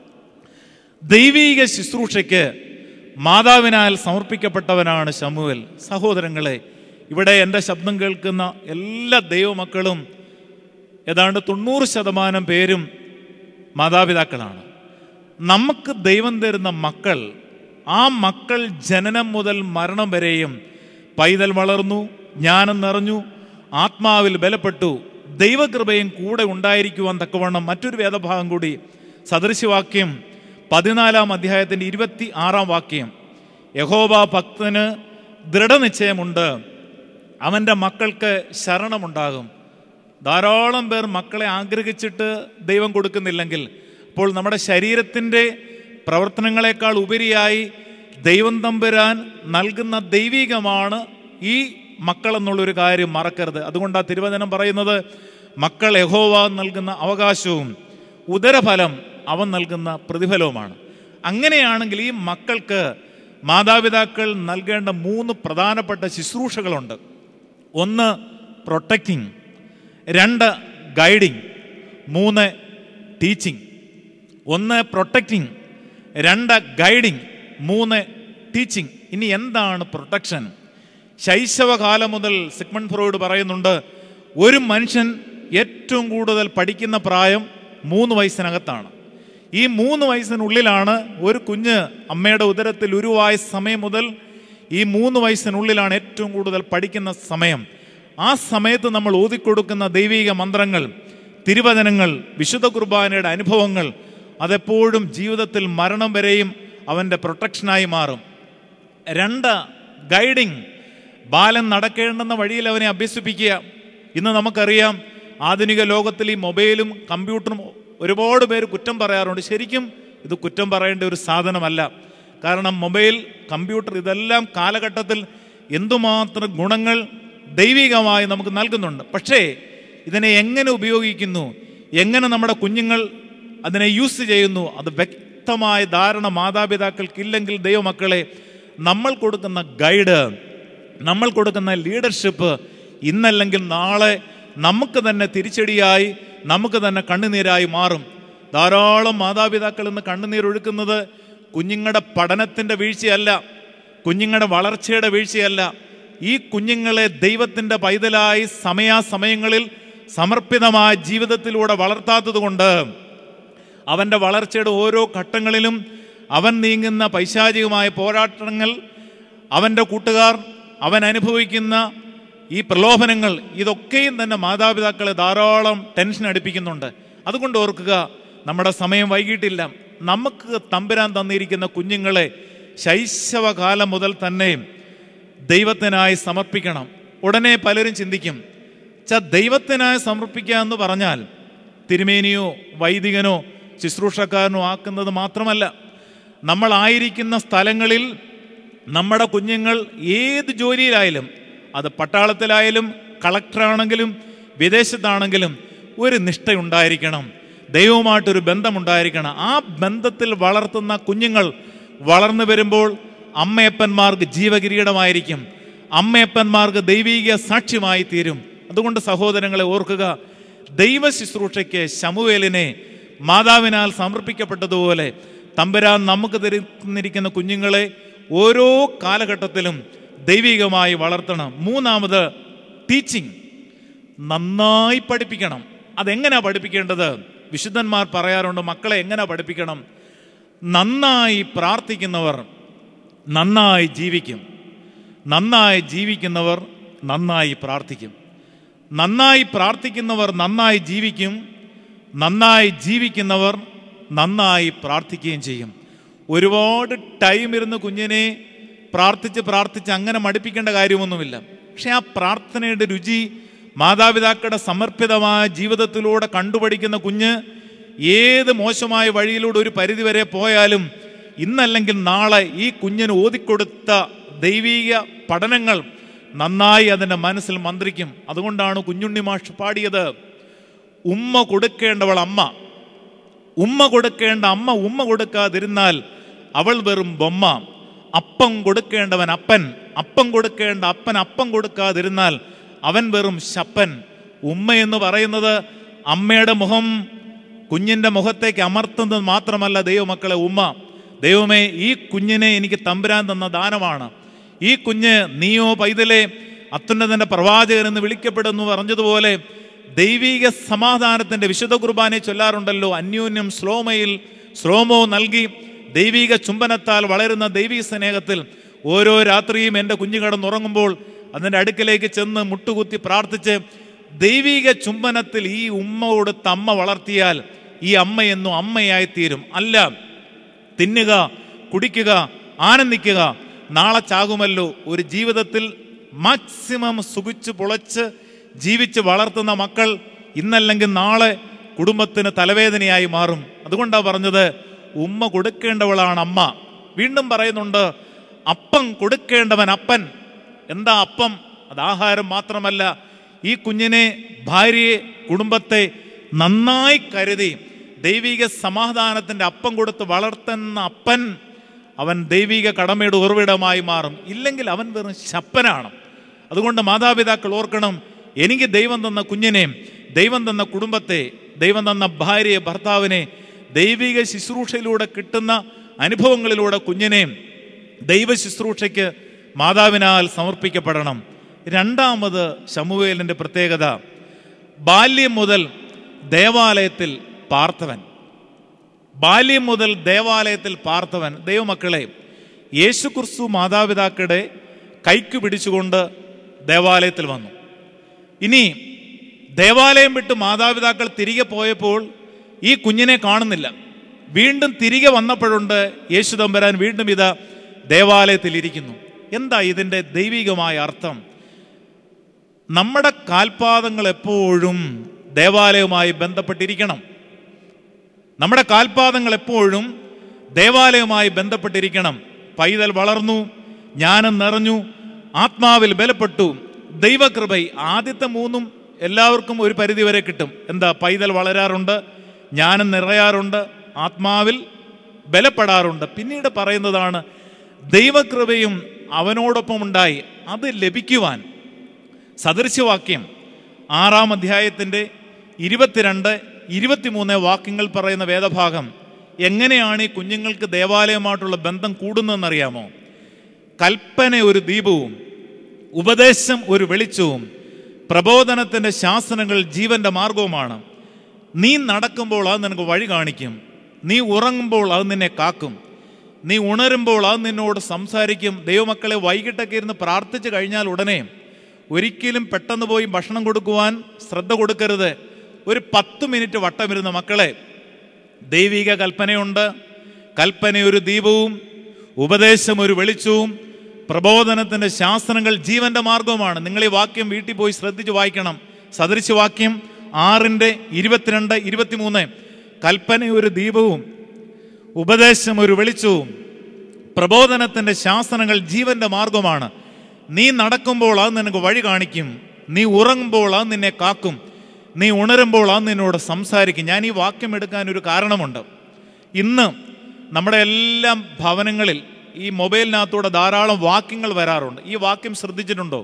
ദൈവീക ശുശ്രൂഷയ്ക്ക് മാതാവിനാൽ സമർപ്പിക്കപ്പെട്ടവനാണ് ശമുവൽ സഹോദരങ്ങളെ ഇവിടെ എൻ്റെ ശബ്ദം കേൾക്കുന്ന എല്ലാ ദൈവമക്കളും ഏതാണ്ട് തൊണ്ണൂറ് ശതമാനം പേരും മാതാപിതാക്കളാണ് നമുക്ക് ദൈവം തരുന്ന മക്കൾ ആ മക്കൾ ജനനം മുതൽ മരണം വരെയും പൈതൽ വളർന്നു ജ്ഞാനം നിറഞ്ഞു ആത്മാവിൽ ബലപ്പെട്ടു ദൈവകൃപയും കൂടെ ഉണ്ടായിരിക്കുവാൻ തക്കവണ്ണം മറ്റൊരു വേദഭാഗം കൂടി സദൃശവാക്യം പതിനാലാം അധ്യായത്തിൻ്റെ ഇരുപത്തി ആറാം വാക്യം യഹോബ ഭക്തന് ദൃഢനിശ്ചയമുണ്ട് അവൻ്റെ മക്കൾക്ക് ശരണമുണ്ടാകും ധാരാളം പേർ മക്കളെ ആഗ്രഹിച്ചിട്ട് ദൈവം കൊടുക്കുന്നില്ലെങ്കിൽ അപ്പോൾ നമ്മുടെ ശരീരത്തിൻ്റെ പ്രവർത്തനങ്ങളെക്കാൾ ഉപരിയായി ദൈവം തമ്പുരാൻ നൽകുന്ന ദൈവികമാണ് ഈ മക്കൾ എന്നുള്ളൊരു കാര്യം മറക്കരുത് അതുകൊണ്ടാണ് തിരുവചനം പറയുന്നത് മക്കൾ യഹോവ നൽകുന്ന അവകാശവും ഉദരഫലം അവൻ നൽകുന്ന പ്രതിഫലവുമാണ് അങ്ങനെയാണെങ്കിൽ ഈ മക്കൾക്ക് മാതാപിതാക്കൾ നൽകേണ്ട മൂന്ന് പ്രധാനപ്പെട്ട ശുശ്രൂഷകളുണ്ട് ഒന്ന് പ്രൊട്ടക്റ്റിംഗ് രണ്ട് ഗൈഡിങ് മൂന്ന് ടീച്ചിങ് ഒന്ന് പ്രൊട്ടക്റ്റിംഗ് രണ്ട് ഗൈഡിങ് മൂന്ന് ടീച്ചിങ് ഇനി എന്താണ് പ്രൊട്ടക്ഷൻ ശൈശവകാലം മുതൽ സിഗ്മൺ ഫ്രോയിഡ് പറയുന്നുണ്ട് ഒരു മനുഷ്യൻ ഏറ്റവും കൂടുതൽ പഠിക്കുന്ന പ്രായം മൂന്ന് വയസ്സിനകത്താണ് ഈ മൂന്ന് വയസ്സിനുള്ളിലാണ് ഒരു കുഞ്ഞ് അമ്മയുടെ ഉദരത്തിൽ ഉരുവായ സമയം മുതൽ ഈ മൂന്ന് വയസ്സിനുള്ളിലാണ് ഏറ്റവും കൂടുതൽ പഠിക്കുന്ന സമയം ആ സമയത്ത് നമ്മൾ ഓതിക്കൊടുക്കുന്ന ദൈവിക മന്ത്രങ്ങൾ തിരുവചനങ്ങൾ വിശുദ്ധ കുർബാനയുടെ അനുഭവങ്ങൾ അതെപ്പോഴും ജീവിതത്തിൽ മരണം വരെയും അവൻ്റെ പ്രൊട്ടക്ഷനായി മാറും രണ്ട് ഗൈഡിങ് ബാലൻ നടക്കേണ്ടുന്ന വഴിയിൽ അവനെ അഭ്യസിപ്പിക്കുക ഇന്ന് നമുക്കറിയാം ആധുനിക ലോകത്തിൽ ഈ മൊബൈലും കമ്പ്യൂട്ടറും ഒരുപാട് പേര് കുറ്റം പറയാറുണ്ട് ശരിക്കും ഇത് കുറ്റം പറയേണ്ട ഒരു സാധനമല്ല കാരണം മൊബൈൽ കമ്പ്യൂട്ടർ ഇതെല്ലാം കാലഘട്ടത്തിൽ എന്തുമാത്രം ഗുണങ്ങൾ ദൈവികമായി നമുക്ക് നൽകുന്നുണ്ട് പക്ഷേ ഇതിനെ എങ്ങനെ ഉപയോഗിക്കുന്നു എങ്ങനെ നമ്മുടെ കുഞ്ഞുങ്ങൾ അതിനെ യൂസ് ചെയ്യുന്നു അത് വ്യക്തമായ ധാരണ മാതാപിതാക്കൾക്കില്ലെങ്കിൽ ദൈവമക്കളെ നമ്മൾ കൊടുക്കുന്ന ഗൈഡ് നമ്മൾ കൊടുക്കുന്ന ലീഡർഷിപ്പ് ഇന്നല്ലെങ്കിൽ നാളെ നമുക്ക് തന്നെ തിരിച്ചടിയായി നമുക്ക് തന്നെ കണ്ണുനീരായി മാറും ധാരാളം മാതാപിതാക്കൾ ഇന്ന് കണ്ണുനീരൊഴുക്കുന്നത് കുഞ്ഞുങ്ങളുടെ പഠനത്തിൻ്റെ വീഴ്ചയല്ല കുഞ്ഞുങ്ങളുടെ വളർച്ചയുടെ വീഴ്ചയല്ല ഈ കുഞ്ഞുങ്ങളെ ദൈവത്തിൻ്റെ പൈതലായി സമയാസമയങ്ങളിൽ സമർപ്പിതമായ ജീവിതത്തിലൂടെ വളർത്താത്തത് കൊണ്ട് അവൻ്റെ വളർച്ചയുടെ ഓരോ ഘട്ടങ്ങളിലും അവൻ നീങ്ങുന്ന പൈശാചികമായ പോരാട്ടങ്ങൾ അവൻ്റെ കൂട്ടുകാർ അവൻ അനുഭവിക്കുന്ന ഈ പ്രലോഭനങ്ങൾ ഇതൊക്കെയും തന്നെ മാതാപിതാക്കളെ ധാരാളം ടെൻഷൻ അടുപ്പിക്കുന്നുണ്ട് അതുകൊണ്ട് ഓർക്കുക നമ്മുടെ സമയം വൈകിട്ടില്ല നമുക്ക് തമ്പുരാൻ തന്നിരിക്കുന്ന കുഞ്ഞുങ്ങളെ ശൈശവകാലം മുതൽ തന്നെ ദൈവത്തിനായി സമർപ്പിക്കണം ഉടനെ പലരും ചിന്തിക്കും ച ദൈവത്തിനായി സമർപ്പിക്കുക എന്ന് പറഞ്ഞാൽ തിരുമേനിയോ വൈദികനോ ശുശ്രൂഷക്കാരനോ ആക്കുന്നത് മാത്രമല്ല നമ്മളായിരിക്കുന്ന സ്ഥലങ്ങളിൽ നമ്മുടെ കുഞ്ഞുങ്ങൾ ഏത് ജോലിയിലായാലും അത് പട്ടാളത്തിലായാലും കളക്ടറാണെങ്കിലും വിദേശത്താണെങ്കിലും ഒരു നിഷ്ഠയുണ്ടായിരിക്കണം ദൈവവുമായിട്ടൊരു ബന്ധമുണ്ടായിരിക്കണം ആ ബന്ധത്തിൽ വളർത്തുന്ന കുഞ്ഞുങ്ങൾ വളർന്നു വരുമ്പോൾ അമ്മയപ്പന്മാർക്ക് ജീവകിരീടമായിരിക്കും അമ്മയപ്പന്മാർക്ക് ദൈവീക സാക്ഷ്യമായി തീരും അതുകൊണ്ട് സഹോദരങ്ങളെ ഓർക്കുക ദൈവ ശുശ്രൂഷയ്ക്ക് ശമുവേലിനെ മാതാവിനാൽ സമർപ്പിക്കപ്പെട്ടതുപോലെ തമ്പുരാൻ നമുക്ക് തരുന്നിരിക്കുന്ന കുഞ്ഞുങ്ങളെ ഓരോ കാലഘട്ടത്തിലും ദൈവികമായി വളർത്തണം മൂന്നാമത് ടീച്ചിങ് നന്നായി പഠിപ്പിക്കണം അതെങ്ങനെയാ പഠിപ്പിക്കേണ്ടത് വിശുദ്ധന്മാർ പറയാറുണ്ട് മക്കളെ എങ്ങനെ പഠിപ്പിക്കണം നന്നായി പ്രാർത്ഥിക്കുന്നവർ നന്നായി ജീവിക്കും നന്നായി ജീവിക്കുന്നവർ നന്നായി പ്രാർത്ഥിക്കും നന്നായി പ്രാർത്ഥിക്കുന്നവർ നന്നായി ജീവിക്കും നന്നായി ജീവിക്കുന്നവർ നന്നായി പ്രാർത്ഥിക്കുകയും ചെയ്യും ഒരുപാട് ടൈം ഇരുന്ന് കുഞ്ഞിനെ പ്രാർത്ഥിച്ച് പ്രാർത്ഥിച്ച് അങ്ങനെ മടുപ്പിക്കേണ്ട കാര്യമൊന്നുമില്ല പക്ഷെ ആ പ്രാർത്ഥനയുടെ രുചി മാതാപിതാക്കളുടെ സമർപ്പിതമായ ജീവിതത്തിലൂടെ കണ്ടുപഠിക്കുന്ന കുഞ്ഞ് ഏത് മോശമായ വഴിയിലൂടെ ഒരു പരിധിവരെ പോയാലും ഇന്നല്ലെങ്കിൽ നാളെ ഈ കുഞ്ഞിന് ഓതിക്കൊടുത്ത ദൈവീക പഠനങ്ങൾ നന്നായി അതിൻ്റെ മനസ്സിൽ മന്ത്രിക്കും അതുകൊണ്ടാണ് കുഞ്ഞുണ്ണി മാഷ് പാടിയത് ഉമ്മ കൊടുക്കേണ്ടവൾ അമ്മ ഉമ്മ കൊടുക്കേണ്ട അമ്മ ഉമ്മ കൊടുക്കാതിരുന്നാൽ അവൾ വെറും ബൊമ്മ അപ്പം കൊടുക്കേണ്ടവൻ അപ്പൻ അപ്പം കൊടുക്കേണ്ട അപ്പൻ അപ്പം കൊടുക്കാതിരുന്നാൽ അവൻ വെറും ശപ്പൻ ഉമ്മ എന്ന് പറയുന്നത് അമ്മയുടെ മുഖം കുഞ്ഞിൻ്റെ മുഖത്തേക്ക് അമർത്തുന്നത് മാത്രമല്ല ദൈവമക്കളെ ഉമ്മ ദൈവമേ ഈ കുഞ്ഞിനെ എനിക്ക് തമ്പുരാൻ തന്ന ദാനമാണ് ഈ കുഞ്ഞ് നീയോ പൈതലെ അത്യുന്നതന്റെ പ്രവാചകൻ എന്ന് വിളിക്കപ്പെടുന്നു പറഞ്ഞതുപോലെ ദൈവിക സമാധാനത്തിന്റെ വിശുദ്ധ കുർബാനെ ചൊല്ലാറുണ്ടല്ലോ അന്യോന്യം സ്ലോമയിൽ സ്ലോമോ നൽകി ദൈവിക ചുംബനത്താൽ വളരുന്ന ദൈവിക സ്നേഹത്തിൽ ഓരോ രാത്രിയും എൻ്റെ കുഞ്ഞു കിടന്നുറങ്ങുമ്പോൾ അതിൻ്റെ അടുക്കിലേക്ക് ചെന്ന് മുട്ടുകുത്തി പ്രാർത്ഥിച്ച് ദൈവിക ചുംബനത്തിൽ ഈ ഉമ്മ കൊടുത്ത് അമ്മ വളർത്തിയാൽ ഈ അമ്മ എന്നും അമ്മയായി തീരും അല്ല തിന്നുക കുടിക്കുക ആനന്ദിക്കുക നാളെ ചാകുമല്ലോ ഒരു ജീവിതത്തിൽ മാക്സിമം സുഖിച്ച് പൊളച്ച് ജീവിച്ച് വളർത്തുന്ന മക്കൾ ഇന്നല്ലെങ്കിൽ നാളെ കുടുംബത്തിന് തലവേദനയായി മാറും അതുകൊണ്ടാണ് പറഞ്ഞത് ഉമ്മ കൊടുക്കേണ്ടവളാണ് അമ്മ വീണ്ടും പറയുന്നുണ്ട് അപ്പം കൊടുക്കേണ്ടവൻ അപ്പൻ എന്താ അപ്പം അത് ആഹാരം മാത്രമല്ല ഈ കുഞ്ഞിനെ ഭാര്യയെ കുടുംബത്തെ നന്നായി കരുതി ദൈവിക സമാധാനത്തിന്റെ അപ്പം കൊടുത്ത് വളർത്തുന്ന അപ്പൻ അവൻ ദൈവിക കടമയുടെ ഉറവിടമായി മാറും ഇല്ലെങ്കിൽ അവൻ വെറും ശപ്പനാണ് അതുകൊണ്ട് മാതാപിതാക്കൾ ഓർക്കണം എനിക്ക് ദൈവം തന്ന കുഞ്ഞിനെ ദൈവം തന്ന കുടുംബത്തെ ദൈവം തന്ന ഭാര്യയെ ഭർത്താവിനെ ദൈവിക ശുശ്രൂഷയിലൂടെ കിട്ടുന്ന അനുഭവങ്ങളിലൂടെ കുഞ്ഞിനെ ദൈവ ശുശ്രൂഷയ്ക്ക് മാതാവിനാൽ സമർപ്പിക്കപ്പെടണം രണ്ടാമത് ശമുവേലിൻ്റെ പ്രത്യേകത ബാല്യം മുതൽ ദേവാലയത്തിൽ പാർത്തവൻ ബാല്യം മുതൽ ദേവാലയത്തിൽ പാർത്തവൻ ദൈവമക്കളെ യേശു ക്രിസ്തു മാതാപിതാക്കളുടെ കൈക്ക് പിടിച്ചുകൊണ്ട് ദേവാലയത്തിൽ വന്നു ഇനി ദേവാലയം വിട്ട് മാതാപിതാക്കൾ തിരികെ പോയപ്പോൾ ഈ കുഞ്ഞിനെ കാണുന്നില്ല വീണ്ടും തിരികെ വന്നപ്പോഴുണ്ട് യേശു തമ്പരാൻ വീണ്ടും ഇതാ ദേവാലയത്തിൽ ഇരിക്കുന്നു എന്താ ഇതിൻ്റെ ദൈവികമായ അർത്ഥം നമ്മുടെ കാൽപാദങ്ങൾ എപ്പോഴും ദേവാലയവുമായി ബന്ധപ്പെട്ടിരിക്കണം നമ്മുടെ കാൽപാദങ്ങൾ എപ്പോഴും ദേവാലയവുമായി ബന്ധപ്പെട്ടിരിക്കണം പൈതൽ വളർന്നു ജ്ഞാനം നിറഞ്ഞു ആത്മാവിൽ ബലപ്പെട്ടു ദൈവകൃപ ആദ്യത്തെ മൂന്നും എല്ലാവർക്കും ഒരു പരിധി വരെ കിട്ടും എന്താ പൈതൽ വളരാറുണ്ട് ജ്ഞാനം നിറയാറുണ്ട് ആത്മാവിൽ ബലപ്പെടാറുണ്ട് പിന്നീട് പറയുന്നതാണ് ദൈവകൃപയും അവനോടൊപ്പം ഉണ്ടായി അത് ലഭിക്കുവാൻ സദൃശ്യവാക്യം ആറാം അധ്യായത്തിൻ്റെ ഇരുപത്തിരണ്ട് ഇരുപത്തിമൂന്ന് വാക്യങ്ങൾ പറയുന്ന വേദഭാഗം എങ്ങനെയാണ് ഈ കുഞ്ഞുങ്ങൾക്ക് ദേവാലയമായിട്ടുള്ള ബന്ധം കൂടുന്നതെന്നറിയാമോ കൽപ്പന ഒരു ദീപവും ഉപദേശം ഒരു വെളിച്ചവും പ്രബോധനത്തിൻ്റെ ശാസനങ്ങൾ ജീവന്റെ മാർഗവുമാണ് നീ നടക്കുമ്പോൾ അത് നിനക്ക് വഴി കാണിക്കും നീ ഉറങ്ങുമ്പോൾ അത് നിന്നെ കാക്കും നീ ഉണരുമ്പോൾ അത് നിന്നോട് സംസാരിക്കും ദൈവമക്കളെ വൈകിട്ടൊക്കെ ഇരുന്ന് പ്രാർത്ഥിച്ചു കഴിഞ്ഞാൽ ഉടനെ ഒരിക്കലും പെട്ടെന്ന് പോയി ഭക്ഷണം കൊടുക്കുവാൻ ശ്രദ്ധ കൊടുക്കരുത് ഒരു പത്ത് മിനിറ്റ് വട്ടമിരുന്ന മക്കളെ ദൈവിക കൽപ്പനയുണ്ട് കൽപ്പന ഒരു ദീപവും ഉപദേശം ഒരു വെളിച്ചവും പ്രബോധനത്തിന്റെ ശാസ്ത്രങ്ങൾ ജീവന്റെ മാർഗവുമാണ് നിങ്ങൾ ഈ വാക്യം വീട്ടിൽ പോയി ശ്രദ്ധിച്ച് വായിക്കണം സദൃശ വാക്യം ആറിന്റെ ഇരുപത്തിരണ്ട് ഇരുപത്തിമൂന്ന് കൽപ്പന ഒരു ദീപവും ഉപദേശം ഒരു വെളിച്ചവും പ്രബോധനത്തിന്റെ ശാസനങ്ങൾ ജീവന്റെ മാർഗമാണ് നീ നടക്കുമ്പോൾ അത് നിനക്ക് വഴി കാണിക്കും നീ ഉറങ്ങുമ്പോൾ അത് നിന്നെ കാക്കും നീ ഉണരുമ്പോൾ അത് നിന്നോട് സംസാരിക്കും ഞാൻ ഈ വാക്യം എടുക്കാൻ ഒരു കാരണമുണ്ട് ഇന്ന് നമ്മുടെ എല്ലാ ഭവനങ്ങളിൽ ഈ മൊബൈലിനകത്തൂടെ ധാരാളം വാക്യങ്ങൾ വരാറുണ്ട് ഈ വാക്യം ശ്രദ്ധിച്ചിട്ടുണ്ടോ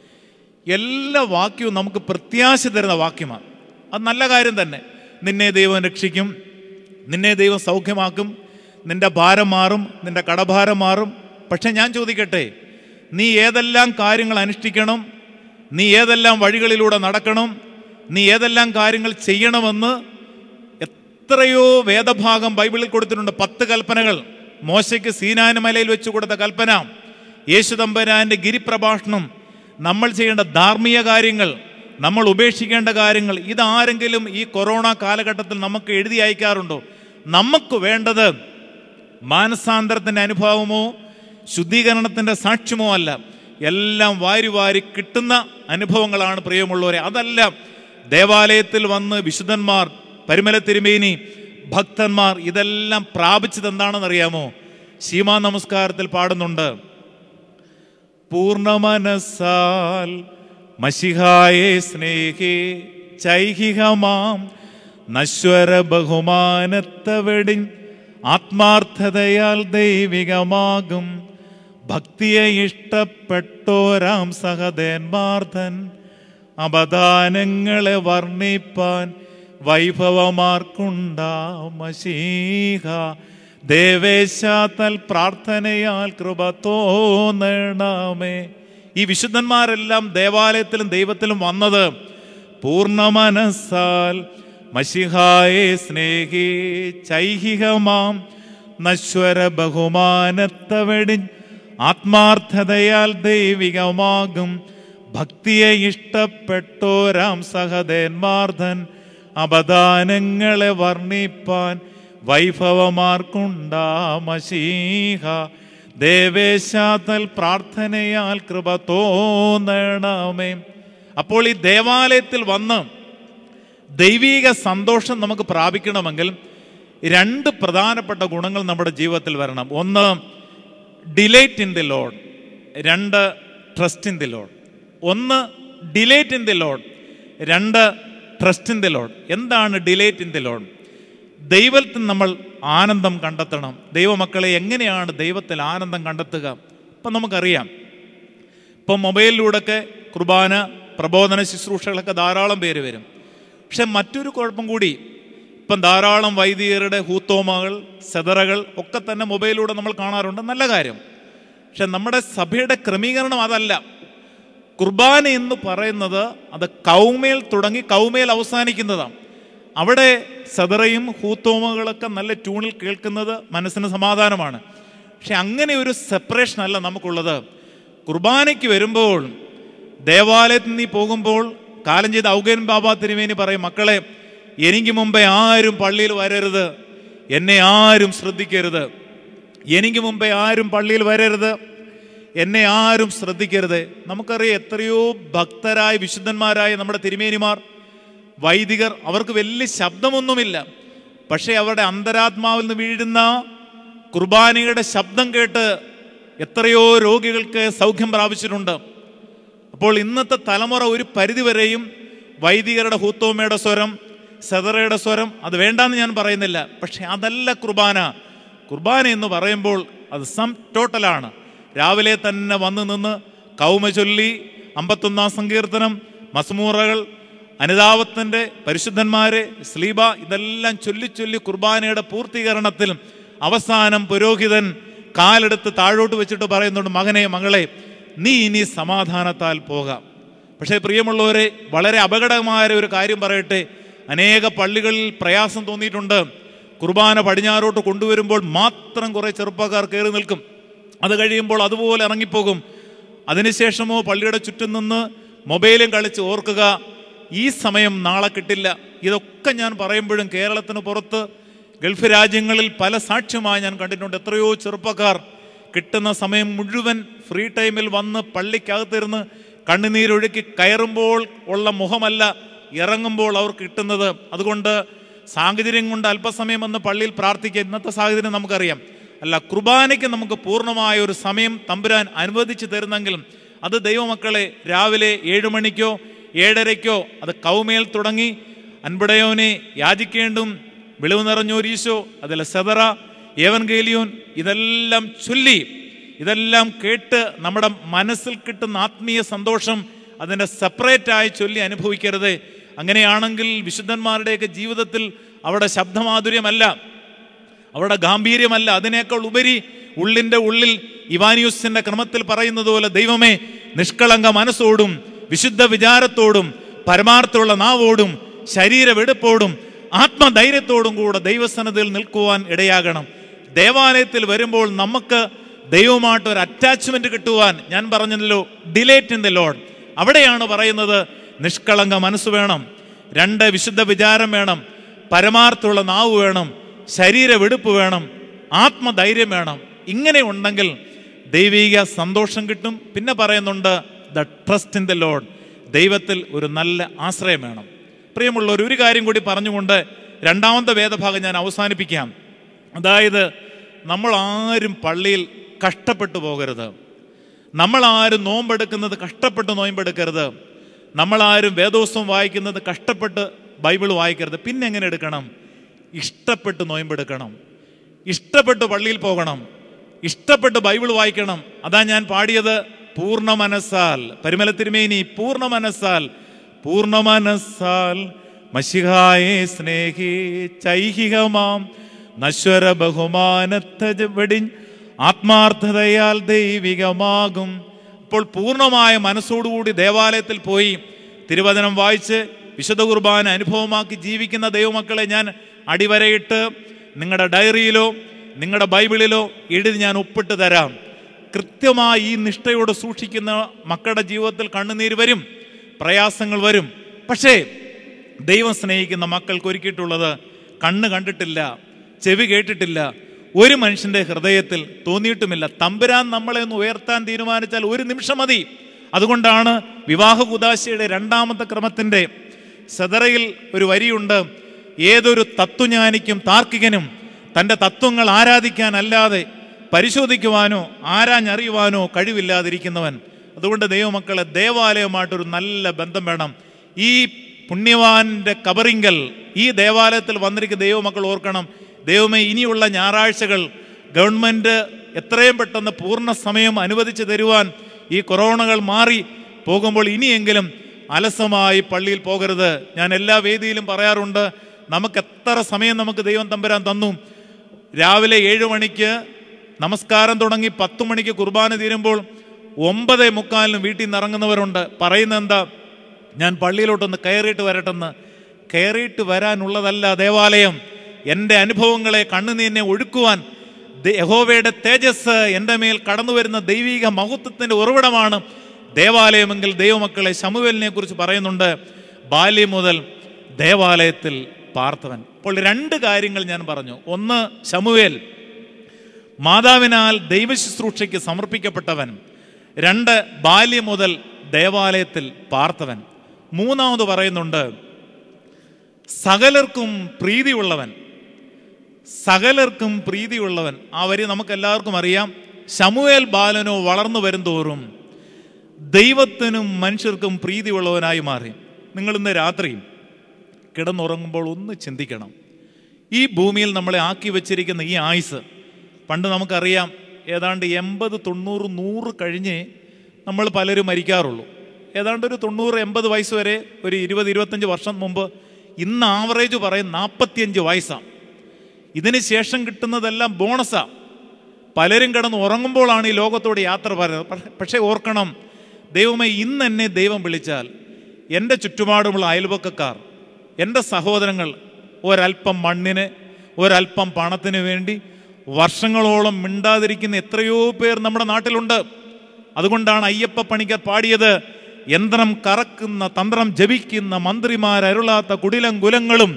എല്ലാ വാക്യവും നമുക്ക് പ്രത്യാശ തരുന്ന വാക്യമാണ് അത് നല്ല കാര്യം തന്നെ നിന്നെ ദൈവം രക്ഷിക്കും നിന്നെ ദൈവം സൗഖ്യമാക്കും നിന്റെ ഭാരം മാറും നിന്റെ കടഭാരം മാറും പക്ഷെ ഞാൻ ചോദിക്കട്ടെ നീ ഏതെല്ലാം കാര്യങ്ങൾ അനുഷ്ഠിക്കണം നീ ഏതെല്ലാം വഴികളിലൂടെ നടക്കണം നീ ഏതെല്ലാം കാര്യങ്ങൾ ചെയ്യണമെന്ന് എത്രയോ വേദഭാഗം ബൈബിളിൽ കൊടുത്തിട്ടുണ്ട് പത്ത് കൽപ്പനകൾ മോശയ്ക്ക് സീനാന മലയിൽ വെച്ച് കൊടുത്ത കൽപ്പന യേശുദമ്പരാന്റെ ഗിരിപ്രഭാഷണം നമ്മൾ ചെയ്യേണ്ട ധാർമ്മിക കാര്യങ്ങൾ നമ്മൾ ഉപേക്ഷിക്കേണ്ട കാര്യങ്ങൾ ഇതാരെങ്കിലും ഈ കൊറോണ കാലഘട്ടത്തിൽ നമുക്ക് എഴുതി അയക്കാറുണ്ടോ നമുക്ക് വേണ്ടത് മാനസാന്തരത്തിന്റെ അനുഭവമോ ശുദ്ധീകരണത്തിന്റെ സാക്ഷ്യമോ അല്ല എല്ലാം വാരി വാരി കിട്ടുന്ന അനുഭവങ്ങളാണ് പ്രിയമുള്ളവരെ അതല്ല ദേവാലയത്തിൽ വന്ന് വിശുദ്ധന്മാർ പരിമല തിരുമേനി ഭക്തന്മാർ ഇതെല്ലാം പ്രാപിച്ചത് എന്താണെന്ന് അറിയാമോ ശീമാ നമസ്കാരത്തിൽ പാടുന്നുണ്ട് പൂർണ്ണമനസാൽ മഷിഹായെ സ്നേഹേ ചൈഹികമാം നശ്വര ബഹുമാനത്തവടി ആത്മാർത്ഥതയാൽ ദൈവികമാകും ഭക്തിയെ ഇഷ്ടപ്പെട്ടോരാം സഹദേന്മാർദ്ധൻ അപദാനങ്ങളെ വർണ്ണിപ്പാൻ വൈഭവമാർക്കുണ്ടാമശീഹ ദേവേശാത്തൽ പ്രാർത്ഥനയാൽ കൃപ തോന്നണമേ ഈ വിശുദ്ധന്മാരെല്ലാം ദേവാലയത്തിലും ദൈവത്തിലും വന്നത് പൂർണ്ണ മനസ്സാൽ മഷിഹായെ സ്നേഹി ചൈഹികമാം നശ്വര ബഹുമാനത്തവടി ആത്മാർത്ഥതയാൽ ദൈവികമാകും ഭക്തിയെ ഇഷ്ടപ്പെട്ടോരാം സഹദേന്മാർദ്ധൻ അപദാനങ്ങളെ വർണ്ണിപ്പാൻ വൈഭവമാർക്കുണ്ടാമശീഹ ദേവേശാതൽ പ്രാർത്ഥനയാൽ കൃപ തോന്നണമേ അപ്പോൾ ഈ ദേവാലയത്തിൽ വന്ന് ദൈവീക സന്തോഷം നമുക്ക് പ്രാപിക്കണമെങ്കിൽ രണ്ട് പ്രധാനപ്പെട്ട ഗുണങ്ങൾ നമ്മുടെ ജീവിതത്തിൽ വരണം ഒന്ന് ഡിലേറ്റ് ഇൻ ദി ലോഡ് രണ്ട് ട്രസ്റ്റ് ഇൻ ദി ലോഡ് ഒന്ന് ഡിലേറ്റ് ഇൻ ദി ലോഡ് രണ്ട് ട്രസ്റ്റ് ഇൻ ദി ലോഡ് എന്താണ് ഡിലേറ്റ് ഇൻ ദി ലോഡ് ദൈവത്തിൽ നമ്മൾ ആനന്ദം കണ്ടെത്തണം ദൈവമക്കളെ എങ്ങനെയാണ് ദൈവത്തിൽ ആനന്ദം കണ്ടെത്തുക ഇപ്പം നമുക്കറിയാം ഇപ്പം മൊബൈലിലൂടെയൊക്കെ കുർബാന പ്രബോധന ശുശ്രൂഷകളൊക്കെ ധാരാളം പേര് വരും പക്ഷെ മറ്റൊരു കുഴപ്പം കൂടി ഇപ്പം ധാരാളം വൈദികരുടെ ഹൂത്തോമകൾ സെതറകൾ ഒക്കെ തന്നെ മൊബൈലിലൂടെ നമ്മൾ കാണാറുണ്ട് നല്ല കാര്യം പക്ഷെ നമ്മുടെ സഭയുടെ ക്രമീകരണം അതല്ല കുർബാന എന്ന് പറയുന്നത് അത് കൗമേൽ തുടങ്ങി കൗമേൽ അവസാനിക്കുന്നതാണ് അവിടെ സദറയും ഹൂത്തോമകളൊക്കെ നല്ല ട്യൂണിൽ കേൾക്കുന്നത് മനസ്സിന് സമാധാനമാണ് പക്ഷെ അങ്ങനെ ഒരു സെപ്പറേഷൻ അല്ല നമുക്കുള്ളത് കുർബാനയ്ക്ക് വരുമ്പോൾ ദേവാലയത്തിൽ നീ പോകുമ്പോൾ കാലം ചെയ്ത ഔഗൻ ബാബ തിരുമേനി പറയും മക്കളെ എനിക്ക് മുമ്പേ ആരും പള്ളിയിൽ വരരുത് എന്നെ ആരും ശ്രദ്ധിക്കരുത് എനിക്ക് മുമ്പേ ആരും പള്ളിയിൽ വരരുത് എന്നെ ആരും ശ്രദ്ധിക്കരുത് നമുക്കറിയാം എത്രയോ ഭക്തരായ വിശുദ്ധന്മാരായ നമ്മുടെ തിരുമേനിമാർ വൈദികർ അവർക്ക് വലിയ ശബ്ദമൊന്നുമില്ല പക്ഷേ അവരുടെ അന്തരാത്മാവിൽ നിന്ന് വീഴുന്ന കുർബാനയുടെ ശബ്ദം കേട്ട് എത്രയോ രോഗികൾക്ക് സൗഖ്യം പ്രാപിച്ചിട്ടുണ്ട് അപ്പോൾ ഇന്നത്തെ തലമുറ ഒരു പരിധിവരെയും വൈദികരുടെ ഹൂത്തോമയുടെ സ്വരം സെതറയുടെ സ്വരം അത് വേണ്ടാന്ന് ഞാൻ പറയുന്നില്ല പക്ഷെ അതല്ല കുർബാന കുർബാന എന്ന് പറയുമ്പോൾ അത് സം ടോട്ടലാണ് രാവിലെ തന്നെ വന്നു നിന്ന് കൗമ ചൊല്ലി അമ്പത്തൊന്നാം സങ്കീർത്തനം മസ്മൂറകൾ അനുതാപത്തിൻ്റെ പരിശുദ്ധന്മാരെ സ്ലീബ ഇതെല്ലാം ചൊല്ലി ചൊല്ലി കുർബാനയുടെ പൂർത്തീകരണത്തിൽ അവസാനം പുരോഹിതൻ കാലെടുത്ത് താഴോട്ട് വെച്ചിട്ട് പറയുന്നുണ്ട് മകനെ മകളെ നീ ഇനി സമാധാനത്താൽ പോകാം പക്ഷേ പ്രിയമുള്ളവരെ വളരെ അപകടമായ ഒരു കാര്യം പറയട്ടെ അനേക പള്ളികളിൽ പ്രയാസം തോന്നിയിട്ടുണ്ട് കുർബാന പടിഞ്ഞാറോട്ട് കൊണ്ടുവരുമ്പോൾ മാത്രം കുറേ ചെറുപ്പക്കാർ കയറി നിൽക്കും അത് കഴിയുമ്പോൾ അതുപോലെ ഇറങ്ങിപ്പോകും അതിനുശേഷമോ പള്ളിയുടെ ചുറ്റും നിന്ന് മൊബൈലും കളിച്ച് ഓർക്കുക ഈ സമയം നാളെ കിട്ടില്ല ഇതൊക്കെ ഞാൻ പറയുമ്പോഴും കേരളത്തിന് പുറത്ത് ഗൾഫ് രാജ്യങ്ങളിൽ പല സാക്ഷ്യമായി ഞാൻ കണ്ടിട്ടുണ്ട് എത്രയോ ചെറുപ്പക്കാർ കിട്ടുന്ന സമയം മുഴുവൻ ഫ്രീ ടൈമിൽ വന്ന് പള്ളിക്കകത്തിരുന്ന് കണ്ണുനീരൊഴുക്കി കയറുമ്പോൾ ഉള്ള മുഖമല്ല ഇറങ്ങുമ്പോൾ അവർക്ക് കിട്ടുന്നത് അതുകൊണ്ട് സാഹചര്യം കൊണ്ട് അല്പസമയം വന്ന് പള്ളിയിൽ പ്രാർത്ഥിക്കുക ഇന്നത്തെ സാഹചര്യം നമുക്കറിയാം അല്ല കുർബാനയ്ക്ക് നമുക്ക് പൂർണ്ണമായ ഒരു സമയം തമ്പുരാൻ അനുവദിച്ചു തരുന്നെങ്കിലും അത് ദൈവമക്കളെ രാവിലെ ഏഴ് മണിക്കോ ഏഴരയ്ക്കോ അത് കൗമേൽ തുടങ്ങി അൻപടയോനെ യാചിക്കേണ്ടും വെളിവ് നിറഞ്ഞോരീശോ അതിലെ സെതറ ഏവൻഗേലിയോൻ ഇതെല്ലാം ചൊല്ലി ഇതെല്ലാം കേട്ട് നമ്മുടെ മനസ്സിൽ കിട്ടുന്ന ആത്മീയ സന്തോഷം അതിൻ്റെ സെപ്പറേറ്റായി ചൊല്ലി അനുഭവിക്കരുത് അങ്ങനെയാണെങ്കിൽ വിശുദ്ധന്മാരുടെയൊക്കെ ജീവിതത്തിൽ അവിടെ ശബ്ദമാധുര്യമല്ല അവിടെ ഗാംഭീര്യമല്ല അതിനേക്കാൾ ഉപരി ഉള്ളിൻ്റെ ഉള്ളിൽ ഇവാനിയൂസിന്റെ ക്രമത്തിൽ പറയുന്നത് പോലെ ദൈവമേ നിഷ്കളങ്ക മനസ്സോടും വിശുദ്ധ വിചാരത്തോടും പരമാർത്ഥമുള്ള നാവോടും ശരീരവെടുപ്പോടും ആത്മധൈര്യത്തോടും കൂടെ ദൈവസന്നതയിൽ നിൽക്കുവാൻ ഇടയാകണം ദേവാലയത്തിൽ വരുമ്പോൾ നമുക്ക് ദൈവമായിട്ട് ഒരു അറ്റാച്ച്മെന്റ് കിട്ടുവാൻ ഞാൻ പറഞ്ഞല്ലോ ഡിലേറ്റ് ഇൻ ദ ലോഡ് അവിടെയാണ് പറയുന്നത് നിഷ്കളങ്ക മനസ്സ് വേണം രണ്ട് വിശുദ്ധ വിചാരം വേണം പരമാർത്ഥമുള്ള നാവ് വേണം ശരീരവെടുപ്പ് വേണം ആത്മധൈര്യം വേണം ഇങ്ങനെ ഉണ്ടെങ്കിൽ ദൈവിക സന്തോഷം കിട്ടും പിന്നെ പറയുന്നുണ്ട് the trust in the Lord ദൈവത്തിൽ ഒരു നല്ല ആശ്രയം വേണം പ്രിയമുള്ളവർ ഒരു കാര്യം കൂടി പറഞ്ഞുകൊണ്ട് രണ്ടാമത്തെ വേദഭാഗം ഞാൻ അവസാനിപ്പിക്കാം അതായത് നമ്മൾ ആരും പള്ളിയിൽ കഷ്ടപ്പെട്ടു പോകരുത് നമ്മളാരും നോമ്പെടുക്കുന്നത് കഷ്ടപ്പെട്ട് നോമ്പെടുക്കരുത് നമ്മളാരും വേദോത്സവം വായിക്കുന്നത് കഷ്ടപ്പെട്ട് ബൈബിൾ വായിക്കരുത് പിന്നെ എങ്ങനെ എടുക്കണം ഇഷ്ടപ്പെട്ട് നോയമ്പെടുക്കണം ഇഷ്ടപ്പെട്ട് പള്ളിയിൽ പോകണം ഇഷ്ടപ്പെട്ട് ബൈബിൾ വായിക്കണം അതാ ഞാൻ പാടിയത് പൂർണ്ണ മനസ്സാൽ പരിമല തിരുമേനി പൂർണ്ണ മനസ്സാൽ പൂർണ്ണ മനസ്സാൽ മഷിഹായെ സ്നേഹി ചൈഹികമാം നശ്വര ബഹുമാനത്തെ വെടിഞ്ഞ് ആത്മാർത്ഥതയാൽ ദൈവികമാകും അപ്പോൾ പൂർണ്ണമായ മനസ്സോടുകൂടി ദേവാലയത്തിൽ പോയി തിരുവചനം വായിച്ച് വിശുദ്ധ കുർബാന അനുഭവമാക്കി ജീവിക്കുന്ന ദൈവമക്കളെ ഞാൻ അടിവരയിട്ട് നിങ്ങളുടെ ഡയറിയിലോ നിങ്ങളുടെ ബൈബിളിലോ എഴുതി ഞാൻ ഒപ്പിട്ട് തരാം കൃത്യമായി ഈ നിഷ്ഠയോടെ സൂക്ഷിക്കുന്ന മക്കളുടെ ജീവിതത്തിൽ കണ്ണുനീര് വരും പ്രയാസങ്ങൾ വരും പക്ഷേ ദൈവം സ്നേഹിക്കുന്ന മക്കൾക്ക് ഒരുക്കിയിട്ടുള്ളത് കണ്ണ് കണ്ടിട്ടില്ല ചെവി കേട്ടിട്ടില്ല ഒരു മനുഷ്യന്റെ ഹൃദയത്തിൽ തോന്നിയിട്ടുമില്ല തമ്പുരാൻ നമ്മളെ ഒന്ന് ഉയർത്താൻ തീരുമാനിച്ചാൽ ഒരു നിമിഷം മതി അതുകൊണ്ടാണ് വിവാഹ കുദാശയുടെ രണ്ടാമത്തെ ക്രമത്തിന്റെ സെതറയിൽ ഒരു വരിയുണ്ട് ഏതൊരു തത്വജ്ഞാനിക്കും താർക്കികനും തൻ്റെ തത്വങ്ങൾ ആരാധിക്കാനല്ലാതെ പരിശോധിക്കുവാനോ ആരാഞ്ഞറിയുവാനോ കഴിവില്ലാതിരിക്കുന്നവൻ അതുകൊണ്ട് ദൈവമക്കളെ ദേവാലയവുമായിട്ടൊരു നല്ല ബന്ധം വേണം ഈ പുണ്യവാന്റെ കബറിങ്കൽ ഈ ദേവാലയത്തിൽ വന്നിരിക്കുന്ന ദൈവമക്കൾ ഓർക്കണം ദൈവമേ ഇനിയുള്ള ഞായറാഴ്ചകൾ ഗവൺമെൻറ് എത്രയും പെട്ടെന്ന് പൂർണ്ണ സമയം അനുവദിച്ചു തരുവാൻ ഈ കൊറോണകൾ മാറി പോകുമ്പോൾ ഇനിയെങ്കിലും അലസമായി പള്ളിയിൽ പോകരുത് ഞാൻ എല്ലാ വേദിയിലും പറയാറുണ്ട് നമുക്ക് എത്ര സമയം നമുക്ക് ദൈവം തമ്പുരാൻ തന്നു രാവിലെ ഏഴ് മണിക്ക് നമസ്കാരം തുടങ്ങി പത്ത് മണിക്ക് കുർബാന തീരുമ്പോൾ ഒമ്പതേ മുക്കാലിന് വീട്ടിൽ നിന്ന് ഇറങ്ങുന്നവരുണ്ട് പറയുന്നത് എന്താ ഞാൻ പള്ളിയിലോട്ടൊന്ന് കയറിയിട്ട് വരട്ടെന്ന് കയറിയിട്ട് വരാനുള്ളതല്ല ദേവാലയം എൻ്റെ അനുഭവങ്ങളെ കണ്ണുനീരിനെ ഒഴുക്കുവാൻ ദേ- യഹോവയുടെ തേജസ് എൻ്റെ മേൽ കടന്നു വരുന്ന ദൈവിക മഹത്വത്തിൻ്റെ ഉറവിടമാണ് ദേവാലയമെങ്കിൽ ദൈവമക്കളെ ശമുവേലിനെ കുറിച്ച് പറയുന്നുണ്ട് ബാല്യം മുതൽ ദേവാലയത്തിൽ പാർത്തവൻ അപ്പോൾ രണ്ട് കാര്യങ്ങൾ ഞാൻ പറഞ്ഞു ഒന്ന് ശമുവേൽ മാതാവിനാൽ ദൈവശുശ്രൂഷയ്ക്ക് സമർപ്പിക്കപ്പെട്ടവൻ രണ്ട് ബാല്യം മുതൽ ദേവാലയത്തിൽ പാർത്തവൻ മൂന്നാമത് പറയുന്നുണ്ട് സകലർക്കും പ്രീതിയുള്ളവൻ സകലർക്കും പ്രീതിയുള്ളവൻ ആ വരി നമുക്ക് എല്ലാവർക്കും അറിയാം ശമുവേൽ ബാലനോ വളർന്നു വരുംതോറും ദൈവത്തിനും മനുഷ്യർക്കും പ്രീതിയുള്ളവനായി മാറി നിങ്ങൾ ഇന്ന് രാത്രി കിടന്നുറങ്ങുമ്പോൾ ഒന്ന് ചിന്തിക്കണം ഈ ഭൂമിയിൽ നമ്മളെ ആക്കി വെച്ചിരിക്കുന്ന ഈ ആയുസ് പണ്ട് നമുക്കറിയാം ഏതാണ്ട് എൺപത് തൊണ്ണൂറ് നൂറ് കഴിഞ്ഞ് നമ്മൾ പലരും മരിക്കാറുള്ളൂ ഏതാണ്ട് ഒരു തൊണ്ണൂറ് എൺപത് വയസ്സ് വരെ ഒരു ഇരുപത് ഇരുപത്തഞ്ച് വർഷം മുമ്പ് ഇന്ന് ആവറേജ് പറയും നാൽപ്പത്തിയഞ്ച് വയസ്സാണ് ഇതിന് ശേഷം കിട്ടുന്നതെല്ലാം ബോണസാ പലരും കിടന്ന് ഉറങ്ങുമ്പോഴാണ് ഈ ലോകത്തോട് യാത്ര പറയുന്നത് പക്ഷെ- പക്ഷേ ഓർക്കണം ദൈവമേ ഇന്ന് എന്നെ ദൈവം വിളിച്ചാൽ എൻ്റെ ചുറ്റുപാടുമുള്ള അയൽവക്കക്കാർ എൻ്റെ സഹോദരങ്ങൾ ഒരല്പം മണ്ണിന് ഒരല്പം പണത്തിന് വേണ്ടി വർഷങ്ങളോളം മിണ്ടാതിരിക്കുന്ന എത്രയോ പേർ നമ്മുടെ നാട്ടിലുണ്ട് അതുകൊണ്ടാണ് അയ്യപ്പ പണിക്കർ പാടിയത് യന്ത്രം കറക്കുന്ന തന്ത്രം ജപിക്കുന്ന മന്ത്രിമാരരുളാത്ത കുടിലം കുലങ്ങളും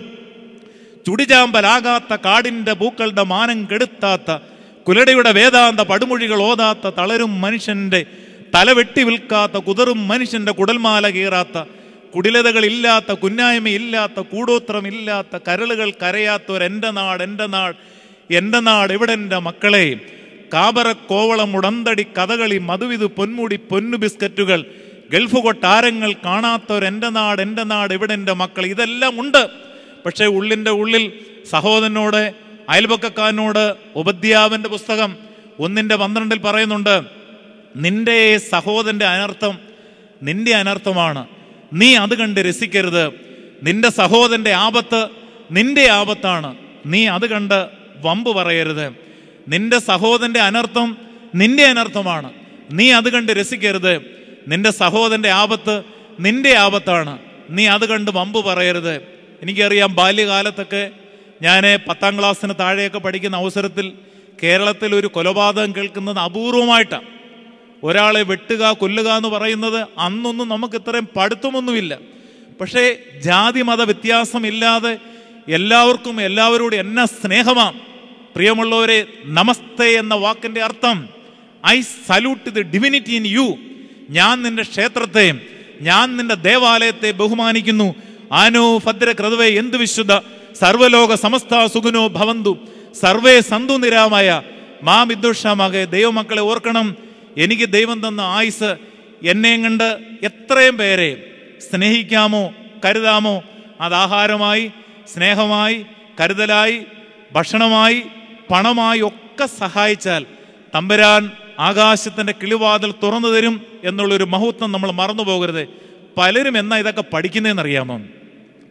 ചുടിചാമ്പലാകാത്ത കാടിന്റെ പൂക്കളുടെ മാനം കെടുത്താത്ത കുലടയുടെ വേദാന്ത പടുമൊഴികൾ ഓതാത്ത തളരും മനുഷ്യന്റെ തല വെട്ടി വിൽക്കാത്ത കുതറും മനുഷ്യന്റെ കുടൽമാല കീറാത്ത കുടിലതകളില്ലാത്ത കുന്നായ്മയില്ലാത്ത കൂടോത്രമില്ലാത്ത കരളുകൾ കരയാത്തവർ എൻ്റെ നാട് എൻ്റെ നാട് എൻ്റെ നാട് ഇവിടെ എൻ്റെ മക്കളെ കാബറ കോവളം ഉടന്തടി കഥകളി മധുവിധു പൊന്മുടി പൊന്നു ബിസ്ക്കറ്റുകൾ ഗൾഫ് കൊട്ടാരങ്ങൾ കാണാത്തവർ എൻ്റെ നാട് എൻ്റെ നാട് ഇവിടെ എൻ്റെ മക്കൾ ഇതെല്ലാം ഉണ്ട് പക്ഷേ ഉള്ളിൻ്റെ ഉള്ളിൽ സഹോദരനോട് അയൽപക്കക്കാരനോട് ഉപദ്യാവിൻ്റെ പുസ്തകം ഒന്നിൻ്റെ പന്ത്രണ്ടിൽ പറയുന്നുണ്ട് നിന്റെ സഹോദരൻ്റെ അനർത്ഥം നിന്റെ അനർത്ഥമാണ് നീ അത് കണ്ട് രസിക്കരുത് നിന്റെ സഹോദരൻ്റെ ആപത്ത് നിന്റെ ആപത്താണ് നീ അത് കണ്ട് വമ്പ് പറയരുത് നിന്റെ സഹോദരൻ്റെ അനർത്ഥം നിന്റെ അനർത്ഥമാണ് നീ അത് കണ്ട് രസിക്കരുത് നിന്റെ സഹോദരൻ്റെ ആപത്ത് നിന്റെ ആപത്താണ് നീ അത് കണ്ട് വമ്പ് പറയരുത് എനിക്കറിയാം ബാല്യകാലത്തൊക്കെ ഞാൻ പത്താം ക്ലാസ്സിന് താഴെയൊക്കെ പഠിക്കുന്ന അവസരത്തിൽ കേരളത്തിൽ ഒരു കൊലപാതകം കേൾക്കുന്നത് അപൂർവമായിട്ടാണ് ഒരാളെ വെട്ടുക കൊല്ലുക എന്ന് പറയുന്നത് അന്നൊന്നും നമുക്ക് ഇത്രയും പഠിത്തമൊന്നുമില്ല പക്ഷേ ജാതി മത വ്യത്യാസമില്ലാതെ എല്ലാവർക്കും എല്ലാവരോടും എന്നെ സ്നേഹമാം പ്രിയമുള്ളവരെ നമസ്തേ എന്ന വാക്കിന്റെ അർത്ഥം I salute the divinity in you ഞാൻ നിന്റെ ക്ഷേത്രത്തെ ഞാൻ നിന്റെ ദേവാലയത്തെ ബഹുമാനിക്കുന്നു ആനോ ഭദ്ര ക്രതുവേ എന്ത് വിശുദ്ധ സർവലോക സമസ്ത സുഖനോ ഭവന്തു സർവേ സന്തു നിരാമായ മാ വിദ്വേഷമാകെ ദൈവമക്കളെ ഓർക്കണം എനിക്ക് ദൈവം തന്ന ആയുസ് എന്നെയും കണ്ട് എത്രയും പേരെ സ്നേഹിക്കാമോ കരുതാമോ അത് ആഹാരമായി സ്നേഹമായി കരുതലായി ഭക്ഷണമായി പണമായി ഒക്കെ സഹായിച്ചാൽ തമ്പുരാൻ ആകാശത്തിന്റെ കിളിവാതിൽ തുറന്നു തരും എന്നുള്ളൊരു മഹത്വം നമ്മൾ മറന്നു പോകരുത് പലരും എന്നാ ഇതൊക്കെ പഠിക്കുന്നതെന്ന് അറിയാമോ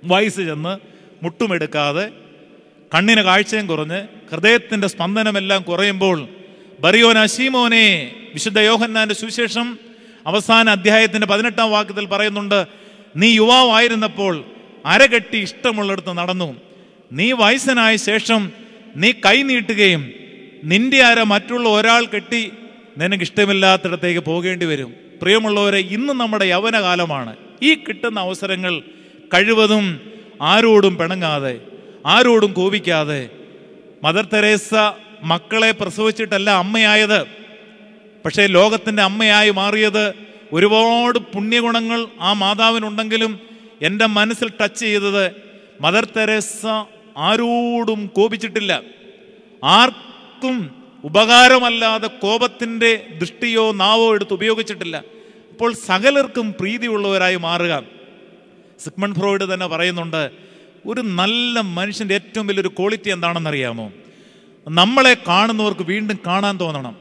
വയസ്സ് ചെന്ന് മുട്ടുമെടുക്കാതെ കണ്ണിന് കാഴ്ചയും കുറഞ്ഞ് ഹൃദയത്തിൻ്റെ സ്പന്ദനമെല്ലാം കുറയുമ്പോൾ ബറിയോന ശീമോനെ വിശുദ്ധ യോഹന്നാന്റെ സുവിശേഷം അവസാന അധ്യായത്തിന്റെ പതിനെട്ടാം വാക്യത്തിൽ പറയുന്നുണ്ട് നീ യുവാവായിരുന്നപ്പോൾ അരകെട്ടി ഇഷ്ടമുള്ളിടത്ത് നടന്നു നീ വയസ്സനായ ശേഷം നീ കൈ നീട്ടുകയും നിന്റെ അര മറ്റുള്ള ഒരാൾ കെട്ടി നിനക്ക് ഇഷ്ടമില്ലാത്തിടത്തേക്ക് പോകേണ്ടി വരും പ്രിയമുള്ളവരെ ഇന്ന് നമ്മുടെ യൗവനകാലമാണ് ഈ കിട്ടുന്ന അവസരങ്ങൾ കഴിവതും ആരോടും പിണങ്ങാതെ ആരോടും കോപിക്കാതെ മദർ തെരേസ മക്കളെ പ്രസവിച്ചിട്ടല്ല അമ്മയായത് പക്ഷേ ലോകത്തിൻ്റെ അമ്മയായി മാറിയത് ഒരുപാട് പുണ്യഗുണങ്ങൾ ആ മാതാവിനുണ്ടെങ്കിലും എൻ്റെ മനസ്സിൽ ടച്ച് ചെയ്തത് മദർ തെരേസ ആരോടും കോപിച്ചിട്ടില്ല ആർക്കും ഉപകാരമല്ലാതെ കോപത്തിൻ്റെ ദൃഷ്ടിയോ നാവോ എടുത്ത് ഉപയോഗിച്ചിട്ടില്ല അപ്പോൾ സകലർക്കും പ്രീതിയുള്ളവരായി മാറുക സിഗ്മൺ ഫ്രോയിഡ് തന്നെ പറയുന്നുണ്ട് ഒരു നല്ല മനുഷ്യൻ്റെ ഏറ്റവും വലിയൊരു ക്വാളിറ്റി എന്താണെന്നറിയാമോ നമ്മളെ കാണുന്നവർക്ക് വീണ്ടും കാണാൻ തോന്നണം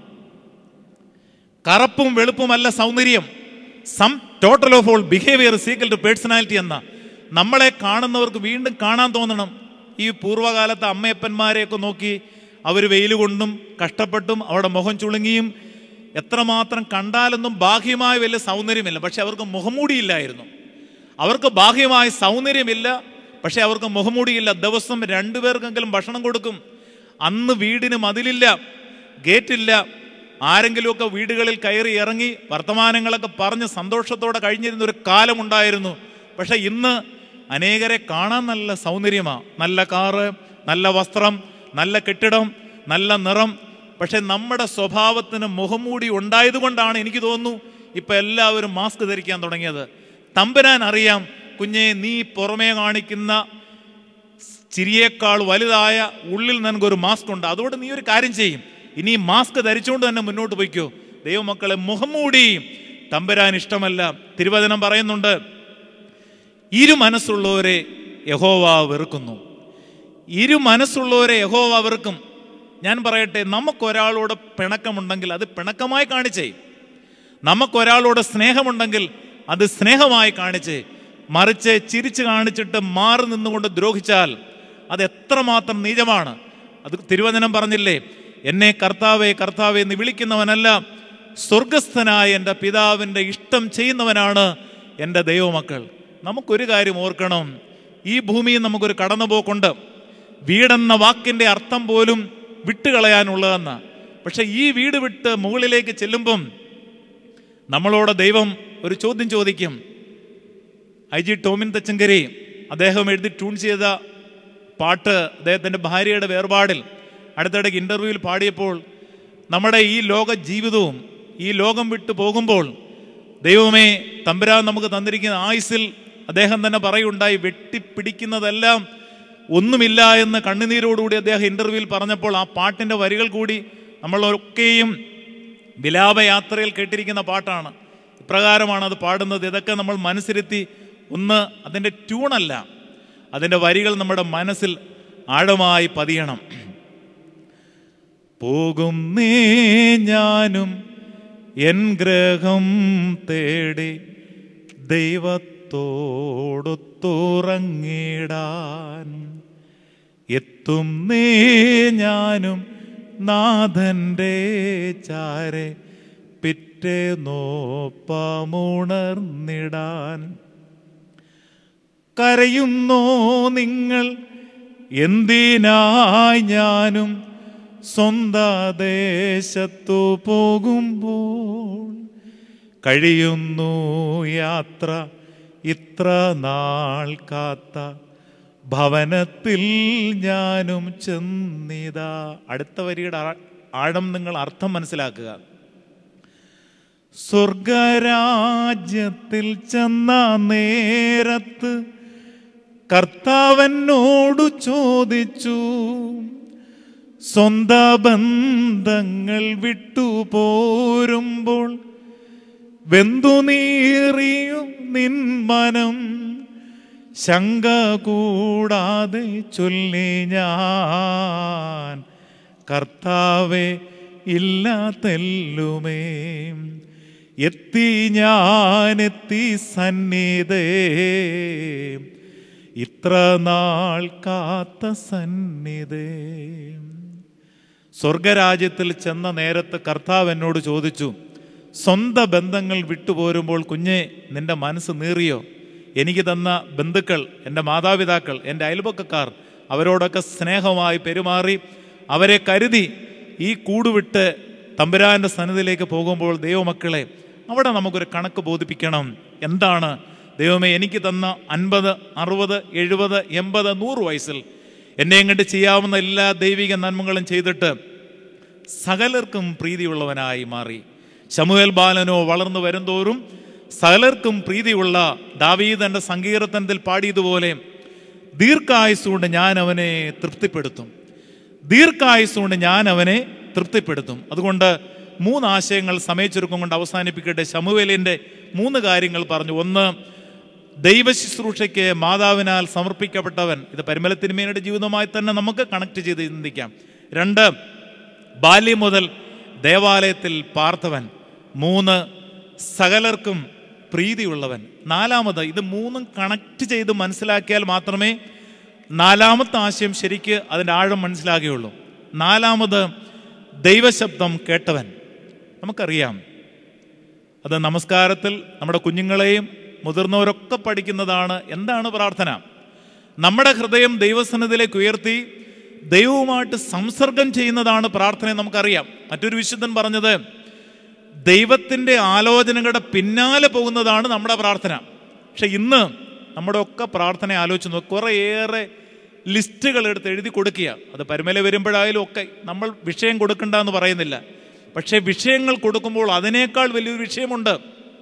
കറുപ്പും വെളുപ്പുമല്ല സൗന്ദര്യം sum total of all behaviour sequel to personality എന്ന നമ്മളെ കാണുന്നവർക്ക് വീണ്ടും കാണാൻ തോന്നണം ഈ പൂർവ്വകാലത്തെ അമ്മയപ്പന്മാരെയൊക്കെ നോക്കി അവർ വെയിൽ കൊണ്ടും കഷ്ടപ്പെട്ടും അവരുടെ മുഖം ചുളുങ്ങിയും എത്രമാത്രം കണ്ടാലൊന്നും ബാഹ്യമായ വലിയ സൗന്ദര്യമില്ല പക്ഷെ അവർക്ക് മുഖമൂടിയില്ലായിരുന്നു അവർക്ക് ബാഹ്യമായ സൗന്ദര്യമില്ല പക്ഷെ അവർക്ക് മുഖമൂടിയില്ല ദിവസം രണ്ടുപേർക്കെങ്കിലും ഭക്ഷണം കൊടുക്കും അന്ന് വീടിന് മതിലില്ല ഗേറ്റില്ല ആരെങ്കിലുമൊക്കെ വീടുകളിൽ കയറി ഇറങ്ങി വർത്തമാനങ്ങളൊക്കെ പറഞ്ഞ് സന്തോഷത്തോടെ കഴിഞ്ഞിരുന്ന ഒരു കാലമുണ്ടായിരുന്നു പക്ഷെ ഇന്ന് അനേകരെ കാണാൻ നല്ല സൗന്ദര്യമാണ് നല്ല കാറ് നല്ല വസ്ത്രം നല്ല കെട്ടിടം നല്ല നിറം പക്ഷെ നമ്മുടെ സ്വഭാവത്തിന് മുഖംമൂടി ഉണ്ടായതുകൊണ്ടാണ് എനിക്ക് തോന്നുന്നു ഇപ്പം എല്ലാവരും മാസ്ക് ധരിക്കാൻ തുടങ്ങിയത് തമ്പുരാൻ അറിയാം കുഞ്ഞെ നീ പുറമേ കാണിക്കുന്ന ചിരിയേക്കാൾ വലുതായ ഉള്ളിൽ നിനക്കൊരു മാസ്ക് ഉണ്ട് അതുകൊണ്ട് നീ ഒരു കാര്യം ചെയ്യും ഇനി ഈ മാസ്ക് ധരിച്ചുകൊണ്ട് തന്നെ മുന്നോട്ട് പോയിക്കോ ദൈവമക്കളെ മുഖംമൂടി തമ്പുരാൻ ഇഷ്ടമല്ല തിരുവചനം പറയുന്നുണ്ട് ഇരു മനസ്സുള്ളവരെ യഹോവ വെറുക്കുന്നു ഇരു മനസ്സുള്ളവരെ യഹോവ വെറുക്കും ഞാൻ പറയട്ടെ നമുക്കൊരാളോട് പിണക്കമുണ്ടെങ്കിൽ അത് പിണക്കമായി കാണിച്ചേ നമുക്കൊരാളോട് സ്നേഹമുണ്ടെങ്കിൽ അത് സ്നേഹമായി കാണിച്ച് മറിച്ച് ചിരിച്ചു കാണിച്ചിട്ട് മാറി നിന്നുകൊണ്ട് ദ്രോഹിച്ചാൽ അത് എത്രമാത്രം നീചമാണ് അത് തിരുവചനം പറഞ്ഞില്ലേ എന്നെ കർത്താവേ കർത്താവേ എന്ന് വിളിക്കുന്നവനല്ല സ്വർഗസ്ഥനായ എൻ്റെ പിതാവിൻ്റെ ഇഷ്ടം ചെയ്യുന്നവനാണ് എൻ്റെ ദൈവമക്കൾ നമുക്കൊരു കാര്യം ഓർക്കണം ഈ ഭൂമിയിൽ നമുക്കൊരു കടന്നുപോക്കുണ്ട് വീടെന്ന വാക്കിൻ്റെ അർത്ഥം പോലും വിട്ടുകളയാനുള്ളതെന്ന് പക്ഷെ ഈ വീട് വിട്ട് മുകളിലേക്ക് ചെല്ലുമ്പം നമ്മളോട് ദൈവം ഒരു ചോദ്യം ചോദിക്കും ഐ ജി ടോമിൻ തച്ചങ്കരി അദ്ദേഹം എഴുതി ട്യൂൺ ചെയ്ത പാട്ട് അദ്ദേഹത്തിൻ്റെ ഭാര്യയുടെ വേർപാടിൽ അടുത്തിടയ്ക്ക് ഇൻ്റർവ്യൂവിൽ പാടിയപ്പോൾ നമ്മുടെ ഈ ലോക ജീവിതവും ഈ ലോകം വിട്ടു പോകുമ്പോൾ ദൈവമേ തമ്പുരാൻ നമുക്ക് തന്നിരിക്കുന്ന ആയുസിൽ അദ്ദേഹം തന്നെ പറയുണ്ടായി വെട്ടിപ്പിടിക്കുന്നതെല്ലാം ഒന്നുമില്ല എന്ന് കണ്ണുനീരോടുകൂടി അദ്ദേഹം ഇൻ്റർവ്യൂവിൽ പറഞ്ഞപ്പോൾ ആ പാട്ടിൻ്റെ വരികൾ കൂടി നമ്മളൊക്കെയും വിലാപയാത്രയിൽ കേട്ടിരിക്കുന്ന പാട്ടാണ് ഇപ്രകാരമാണ് അത് പാടുന്നത് ഇതൊക്കെ നമ്മൾ മനസ്സിരുത്തി ഒന്ന് അതിൻ്റെ ട്യൂണല്ല അതിൻ്റെ വരികൾ നമ്മുടെ മനസ്സിൽ ആഴമായി പതിയണം പോകും നീ ഞാനും എൻ ഗ്രഹം തേടി ദൈവത്തോടൊത്തുറങ്ങിടാൻ എത്തും നീ ഞാനും നാഥൻ്റെ ചാരെ പിറ്റേ നോപ്പമുണർന്നിടാൻ കരയുന്നോ നിങ്ങൾ എന്തിനായി ഞാനും സ്വന്ത ദേശത്തു പോകുമ്പോൾ കഴിയുന്നു യാത്ര ഇത്ര നാൾ കാത്ത ഭവനത്തിൽ ഞാനും ചെന്നിതാ അടുത്ത വരിയുടെ ആ- ആഴം നിങ്ങൾ അർത്ഥം മനസ്സിലാക്കുക സ്വർഗരാജ്യത്തിൽ ചെന്ന നേരത്ത് കർത്താവനോടു ചോദിച്ചു സ്വന്ത ബന്ധങ്ങൾ വിട്ടു പോരുമ്പോൾ വെന്തു നീറിയും നിൻ മനം ശങ്ക കൂടാതെ ചൊല്ലി ഞാൻ കർത്താവെ ഇല്ലാത്തെല്ലുമേ എത്തി ഞാനെത്തി സന്നിധേ ഇത്ര നാൾ കാത്ത സന്നിധേ സ്വർഗരാജ്യത്തിൽ ചെന്ന നേരത്ത് കർത്താവ് എന്നോട് ചോദിച്ചു സ്വന്തം ബന്ധങ്ങൾ വിട്ടുപോരുമ്പോൾ കുഞ്ഞെ നിന്റെ മനസ്സ് നീറിയോ എനിക്ക് തന്ന ബന്ധുക്കൾ എൻ്റെ മാതാപിതാക്കൾ എൻ്റെ അയൽപക്കക്കാർ അവരോടൊക്കെ സ്നേഹമായി പെരുമാറി അവരെ കരുതി ഈ കൂടുവിട്ട് തമ്പുരാൻ്റെ സന്നിധിയിലേക്ക് പോകുമ്പോൾ ദൈവമക്കളെ അവിടെ നമുക്കൊരു കണക്ക് ബോധിപ്പിക്കണം എന്താണ് ദൈവമേ എനിക്ക് തന്ന അൻപത് അറുപത് എഴുപത് എൺപത് നൂറ് വയസ്സിൽ എന്നെ ഇങ്ങോട്ട് ചെയ്യാവുന്ന എല്ലാ ദൈവിക നന്മകളും ചെയ്തിട്ട് സകലർക്കും പ്രീതിയുള്ളവനായി മാറി ശമുവേൽ ബാലനോ വളർന്നു വരുംതോറും സകലർക്കും പ്രീതിയുള്ള ദാവീദന്റെ സങ്കീർത്തനത്തിൽ പാടിയതുപോലെ ദീർഘായുസുകൊണ്ട് ഞാൻ അവനെ തൃപ്തിപ്പെടുത്തും ദീർഘായുസുകൊണ്ട് ഞാൻ അവനെ തൃപ്തിപ്പെടുത്തും അതുകൊണ്ട് മൂന്ന് ആശയങ്ങൾ സമയച്ചുരുക്കം കൊണ്ട് അവസാനിപ്പിക്കട്ടെ ശമുവേലിൻ്റെ മൂന്ന് കാര്യങ്ങൾ പറഞ്ഞു ഒന്ന് ദൈവശുശ്രൂഷയ്ക്ക് മാതാവിനാൽ സമർപ്പിക്കപ്പെട്ടവൻ ഇത് പരിമല തിരുമേനയുടെ ജീവിതമായി തന്നെ നമുക്ക് കണക്ട് ചെയ്ത് ചിന്തിക്കാം രണ്ട് ബാല്യം മുതൽ ദേവാലയത്തിൽ പാർത്തവൻ മൂന്ന് സകലർക്കും പ്രീതിയുള്ളവൻ നാലാമത് ഇത് മൂന്നും കണക്ട് ചെയ്ത് മനസ്സിലാക്കിയാൽ മാത്രമേ നാലാമത്തെ ആശയം ശരിക്ക് അതിൻ്റെ ആഴം മനസ്സിലാകുകയുള്ളൂ നാലാമത് ദൈവശബ്ദം കേട്ടവൻ നമുക്കറിയാം അത് നമസ്കാരത്തിൽ നമ്മുടെ കുഞ്ഞുങ്ങളെയും മുതിർന്നവരൊക്കെ പഠിക്കുന്നതാണ് എന്താണ് പ്രാർത്ഥന നമ്മുടെ ഹൃദയം ദൈവസന്നിധിയിലേക്ക് ഉയർത്തി ദൈവവുമായിട്ട് സംസർഗം ചെയ്യുന്നതാണ് പ്രാർത്ഥന നമുക്കറിയാം മറ്റൊരു വിശുദ്ധൻ പറഞ്ഞത് ദൈവത്തിൻ്റെ ആലോചനകളുടെ പിന്നാലെ പോകുന്നതാണ് നമ്മുടെ പ്രാർത്ഥന പക്ഷെ ഇന്ന് നമ്മുടെ ഒക്കെ പ്രാർത്ഥന ആലോചിച്ച് നോക്കുക കുറേയേറെ ലിസ്റ്റുകൾ എടുത്ത് എഴുതി കൊടുക്കുക അത് പരമല വരുമ്പോഴായാലും ഒക്കെ നമ്മൾ വിഷയം കൊടുക്കണ്ട എന്ന് പറയുന്നില്ല പക്ഷേ വിഷയങ്ങൾ കൊടുക്കുമ്പോൾ അതിനേക്കാൾ വലിയൊരു വിഷയമുണ്ട്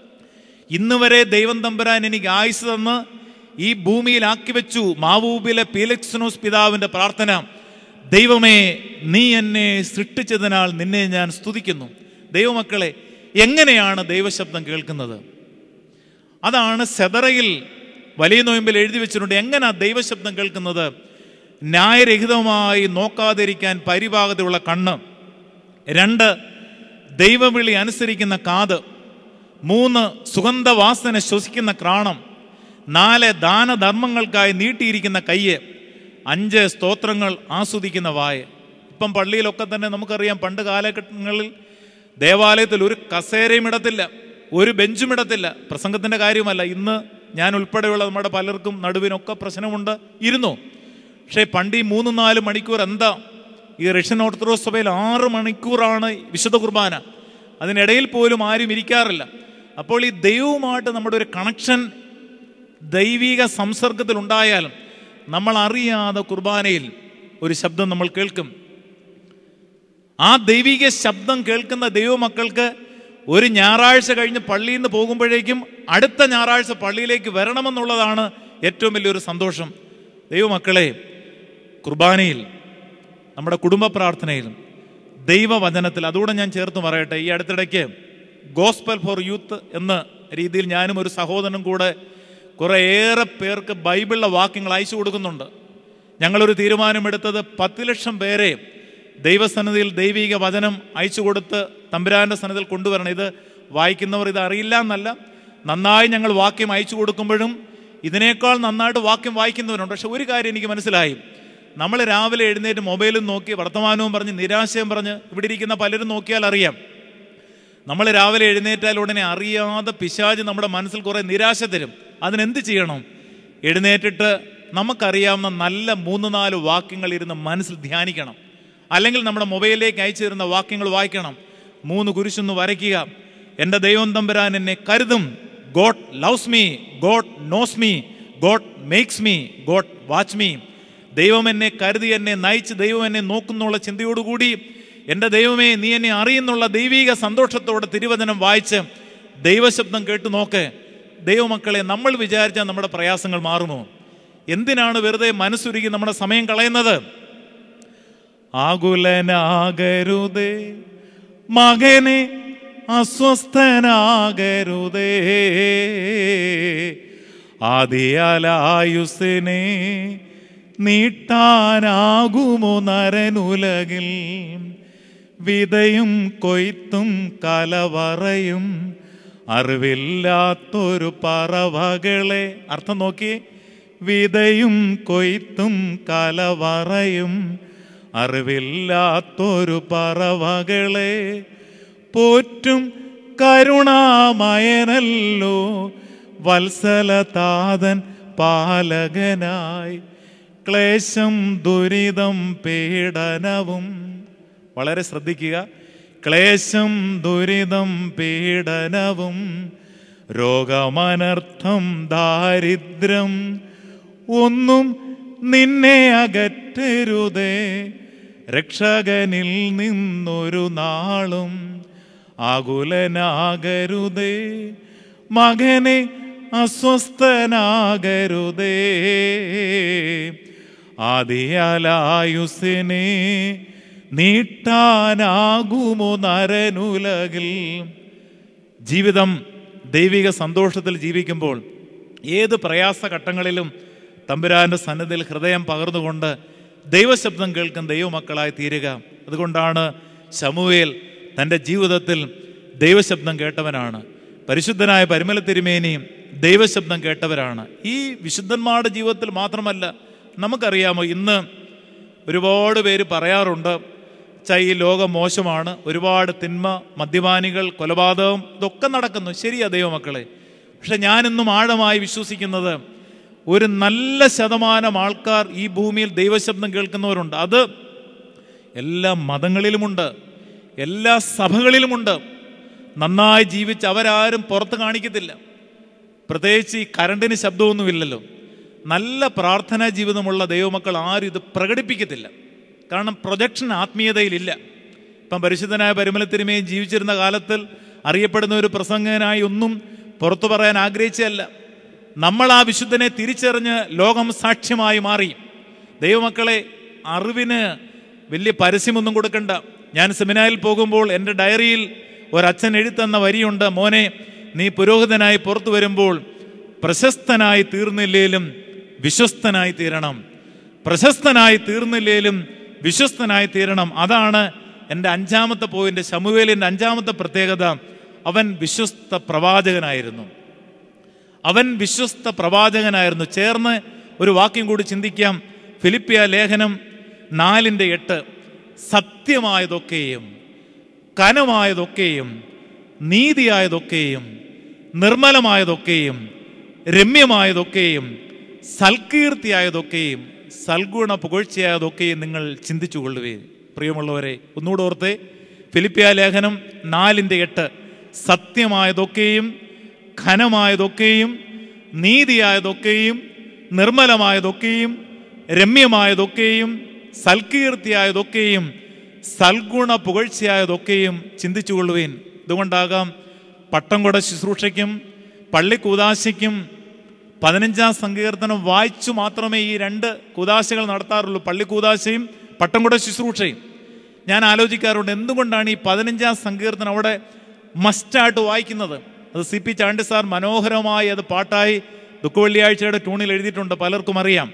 ഇന്ന് വരെ ദൈവം തമ്പുരാൻ എനിക്ക് ആയുസ് തന്ന് ഈ ഭൂമിയിൽ ആക്കി വെച്ചു മാവൂബിലെ പീലക്സനോസ് പിതാവിന്റെ പ്രാർത്ഥന ദൈവമേ നീ എന്നെ സൃഷ്ടിച്ചതിനാൽ നിന്നെ ഞാൻ സ്തുതിക്കുന്നു ദൈവമക്കളെ എങ്ങനെയാണ് ദൈവശബ്ദം കേൾക്കുന്നത് അതാണ് സെതറയിൽ വലിയ നോയമ്പിൽ എഴുതി വെച്ചിട്ടുണ്ട് എങ്ങനെയാ ദൈവശബ്ദം കേൾക്കുന്നത് ന്യായരഹിതമായി നോക്കാതിരിക്കാൻ പരിഭാഗതയുള്ള കണ്ണ് രണ്ട് ദൈവവിളി അനുസരിക്കുന്ന കാത് മൂന്ന് സുഗന്ധവാസന ശ്വസിക്കുന്ന ക്രാണം നാല് ദാനധർമ്മങ്ങൾക്കായി നീട്ടിയിരിക്കുന്ന കയ്യ് അഞ്ച് സ്തോത്രങ്ങൾ ആസ്വദിക്കുന്ന വായ ഇപ്പം പള്ളിയിലൊക്കെ തന്നെ നമുക്കറിയാം പണ്ട് കാലഘട്ടങ്ങളിൽ ദേവാലയത്തിൽ ഒരു കസേരയും ഇടത്തില്ല ഒരു ബെഞ്ചും ഇടത്തില്ല പ്രസംഗത്തിൻ്റെ കാര്യമല്ല ഇന്ന് ഞാൻ ഉൾപ്പെടെയുള്ള നമ്മുടെ പലർക്കും നടുവിനൊക്കെ പ്രശ്നമുണ്ട് ഇരുന്നു പക്ഷേ പണ്ട് ഈ മൂന്ന് നാല് മണിക്കൂർ എന്താ ഈ റഷ്യൻ ഓർത്തഡോക്സ് സഭയിൽ ആറ് മണിക്കൂറാണ് വിശുദ്ധ കുർബാന അതിനിടയിൽ പോലും ആരും ഇരിക്കാറില്ല അപ്പോൾ ഈ ദൈവവുമായിട്ട് നമ്മുടെ ഒരു കണക്ഷൻ ദൈവിക സംസർഗത്തിൽ ഉണ്ടായാലും നമ്മൾ അറിയാതെ കുർബാനയിൽ ഒരു ശബ്ദം നമ്മൾ കേൾക്കും ആ ദൈവിക ശബ്ദം കേൾക്കുന്ന ദൈവമക്കൾക്ക് ഒരു ഞായറാഴ്ച കഴിഞ്ഞ് പള്ളിയിൽ നിന്ന് പോകുമ്പോഴേക്കും അടുത്ത ഞായറാഴ്ച പള്ളിയിലേക്ക് വരണമെന്നുള്ളതാണ് ഏറ്റവും വലിയൊരു സന്തോഷം ദൈവമക്കളെ കുർബാനയിൽ നമ്മുടെ കുടുംബ പ്രാർത്ഥനയിലും ദൈവവചനത്തിൽ അതുകൂടെ ഞാൻ ചേർത്ത് പറയട്ടെ ഈ അടുത്തിടയ്ക്ക് ഗോസ്പൽ ഫോർ യൂത്ത് എന്ന രീതിയിൽ ഞാനും ഒരു സഹോദരനും കൂടെ കുറേയേറെ പേർക്ക് ബൈബിളിലെ വാക്യങ്ങൾ അയച്ചു കൊടുക്കുന്നുണ്ട് ഞങ്ങളൊരു തീരുമാനമെടുത്തത് പത്ത് ലക്ഷം പേരെ ദൈവസന്നിധിയിൽ ദൈവിക വചനം അയച്ചു കൊടുത്ത് തമ്പുരാന്റെ സന്നിധിയിൽ കൊണ്ടുവരണം ഇത് വായിക്കുന്നവർ ഇത് അറിയില്ല എന്നല്ല നന്നായി ഞങ്ങൾ വാക്യം അയച്ചു കൊടുക്കുമ്പോഴും ഇതിനേക്കാൾ നന്നായിട്ട് വാക്യം വായിക്കുന്നവരുണ്ട് പക്ഷെ ഒരു കാര്യം എനിക്ക് മനസ്സിലായി നമ്മൾ രാവിലെ എഴുന്നേറ്റ് മൊബൈലും നോക്കി വർത്തമാനവും പറഞ്ഞ് നിരാശയും പറഞ്ഞ് ഇവിടെ ഇരിക്കുന്ന പലരും നോക്കിയാൽ അറിയാം നമ്മൾ രാവിലെ എഴുന്നേറ്റാൽ ഉടനെ അറിയാതെ പിശാജ് നമ്മുടെ മനസ്സിൽ കുറേ നിരാശ തരും അതിനെന്ത് ചെയ്യണം എഴുന്നേറ്റിട്ട് നമുക്കറിയാവുന്ന നല്ല മൂന്ന് നാല് വാക്യങ്ങൾ ഇരുന്ന് മനസ്സിൽ ധ്യാനിക്കണം അല്ലെങ്കിൽ നമ്മുടെ മൊബൈലിലേക്ക് അയച്ചു തരുന്ന വാക്യങ്ങൾ വായിക്കണം മൂന്ന് കുരിശൊന്ന് വരയ്ക്കുക എൻ്റെ ദൈവം തമ്പുരാൻ എന്നെ കരുതും God loves me God knows me God makes me God watch me ദൈവം എന്നെ കരുതി എന്നെ നയിച്ച് ദൈവം എന്നെ നോക്കുന്നുള്ള ചിന്തയോടുകൂടി എൻ്റെ ദൈവമേ നീ എന്നെ അറിയുന്നുള്ള ദൈവിക സന്തോഷത്തോടെ തിരുവചനം വായിച്ച് ദൈവശബ്ദം കേട്ടു നോക്ക് ദൈവമക്കളെ നമ്മൾ വിചാരിച്ചാൽ നമ്മുടെ പ്രയാസങ്ങൾ മാറുമോ എന്തിനാണ് വെറുതെ മനസ്സുരുകി നമ്മുടെ സമയം കളയുന്നത് ആകുലനാകരുതേ മകനെ അസ്വസ്ഥനാകരുതേ ആദിയാലായുസിനെ നീട്ടാനാകുമോ നരനുലകിൽ വിതയും കൊയ്ത്തും കലവറയും അറിവില്ലാത്തൊരു പറവകളെ അർത്ഥം നോക്കി വിതയും കൊയ്ത്തും കലവറയും അറിവില്ലാത്തൊരു പറവകളെ പോറ്റും കരുണാമയനല്ലോ വത്സലതാതൻ പാലകനായി ക്ലേശം ദുരിതം പീഡനവും വളരെ ശ്രദ്ധിക്കുക ക്ലേശം ദുരിതം പീഡനവും രോഗമനർത്ഥം ദാരിദ്ര്യം ഒന്നും നിന്നെ അകറ്റരുതേ രക്ഷകനിൽ നിന്നൊരു നാളും ആകുലനാകരുതേ മകനെ അസ്വസ്ഥനാകരുതേ ആദിയാലായുസിനെ നീട്ടാനാകുമോ നരനുലകിൽ ജീവിതം ദൈവിക സന്തോഷത്തിൽ ജീവിക്കുമ്പോൾ ഏത് പ്രയാസഘട്ടങ്ങളിലും തമ്പുരാന്റെ സന്നദ്ധിയിൽ ഹൃദയം പകർന്നുകൊണ്ട് ദൈവശബ്ദം കേൾക്കുന്ന ദൈവമക്കളായി തീരുക അതുകൊണ്ടാണ് ശമുവേൽ തൻ്റെ ജീവിതത്തിൽ ദൈവശബ്ദം കേട്ടവനാണ് പരിശുദ്ധനായ പരിമല തിരുമേനി ദൈവശബ്ദം കേട്ടവരാണ് ഈ വിശുദ്ധന്മാരുടെ ജീവിതത്തിൽ മാത്രമല്ല നമുക്കറിയാമോ ഇന്ന് ഒരുപാട് പേര് പറയാറുണ്ട് ചാ ഈ ലോകം മോശമാണ് ഒരുപാട് തിന്മ മദ്യപാനികൾ കൊലപാതകം ഇതൊക്കെ നടക്കുന്നു ശരിയാ ദൈവമക്കളെ പക്ഷെ ഞാനിന്നും ആഴമായി വിശ്വസിക്കുന്നത് ഒരു നല്ല ശതമാനം ആൾക്കാർ ഈ ഭൂമിയിൽ ദൈവശബ്ദം കേൾക്കുന്നവരുണ്ട് അത് എല്ലാ മതങ്ങളിലുമുണ്ട് എല്ലാ സഭകളിലുമുണ്ട് നന്നായി ജീവിച്ച് അവരാരും പുറത്ത് കാണിക്കത്തില്ല പ്രത്യേകിച്ച് ഈ കരണ്ടിന് ശബ്ദമൊന്നുമില്ലല്ലോ നല്ല പ്രാർത്ഥനാ ജീവിതമുള്ള ദൈവമക്കൾ ആരും ഇത് പ്രകടിപ്പിക്കത്തില്ല കാരണം പ്രൊജക്ഷൻ ആത്മീയതയിലില്ല ഇപ്പം പരിശുദ്ധനായ പരിമലത്തിരുമയും ജീവിച്ചിരുന്ന കാലത്തിൽ അറിയപ്പെടുന്ന ഒരു പ്രസംഗനായി ഒന്നും പുറത്തു പറയാൻ ആഗ്രഹിച്ചതല്ല നമ്മൾ ആ വിശുദ്ധനെ തിരിച്ചറിഞ്ഞ് ലോകം സാക്ഷ്യമായി മാറി ദൈവമക്കളെ അറിവിന് വലിയ പരസ്യമൊന്നും കൊടുക്കണ്ട ഞാൻ സെമിനാറിൽ പോകുമ്പോൾ എൻ്റെ ഡയറിയിൽ ഒരച്ഛൻ എഴുത്തന്ന വരിയുണ്ട് മോനെ നീ പുരോഹിതനായി പുറത്തു വരുമ്പോൾ പ്രശസ്തനായി തീർന്നില്ലേലും വിശ്വസ്തനായി തീരണം പ്രശസ്തനായി തീർന്നില്ലേലും വിശ്വസ്തനായി തീരണം അതാണ് എൻ്റെ അഞ്ചാമത്തെ പോയിന്റ് ശമുവേലിൻ്റെ അഞ്ചാമത്തെ പ്രത്യേകത അവൻ വിശ്വസ്ത പ്രവാചകനായിരുന്നു അവൻ വിശ്വസ്ത പ്രവാചകനായിരുന്നു ചേർന്ന് ഒരു വാക്യം കൂടി ചിന്തിക്കാം ഫിലിപ്പിയ ലേഖനം നാലിൻ്റെ എട്ട് സത്യമായതൊക്കെയും കനമായതൊക്കെയും നീതിയായതൊക്കെയും നിർമ്മലമായതൊക്കെയും രമ്യമായതൊക്കെയും സൽകീർത്തിയായതൊക്കെയും സൽഗുണ പുകഴ്ചയായതൊക്കെയും നിങ്ങൾ ചിന്തിച്ചു കൊള്ളുവേ പ്രിയമുള്ളവരെ ഒന്നുകൂടെ ഓർത്തെ ഫിലിപ്പിയ ലേഖനം നാലിൻ്റെ എട്ട് സത്യമായതൊക്കെയും ഘനമായതൊക്കെയും നീതിയായതൊക്കെയും നിർമ്മലമായതൊക്കെയും രമ്യമായതൊക്കെയും സൽകീർത്തിയായതൊക്കെയും സൽഗുണ പുകഴ്ചയായതൊക്കെയും ചിന്തിച്ചു കൊള്ളുവേൻ ഇതുകൊണ്ടാകാം പട്ടം കൊട ശുശ്രൂഷയ്ക്കും പള്ളിക്കൂതാശയ്ക്കും പതിനഞ്ചാം സങ്കീർത്തനം വായിച്ചു മാത്രമേ ഈ രണ്ട് കൂതാശകൾ നടത്താറുള്ളൂ പള്ളിക്കൂതാശയും പട്ടം കൊട ശുശ്രൂഷയും ഞാൻ ആലോചിക്കാറുണ്ട് എന്തുകൊണ്ടാണ് ഈ പതിനഞ്ചാം സങ്കീർത്തനം അവിടെ മസ്റ്റായിട്ട് വായിക്കുന്നത് അത് സി പി ചാണ്ടി സാർ മനോഹരമായി അത് പാട്ടായി ദുഃഖവെള്ളിയാഴ്ചയുടെ ട്യൂണിൽ എഴുതിയിട്ടുണ്ട് പലർക്കും അറിയാം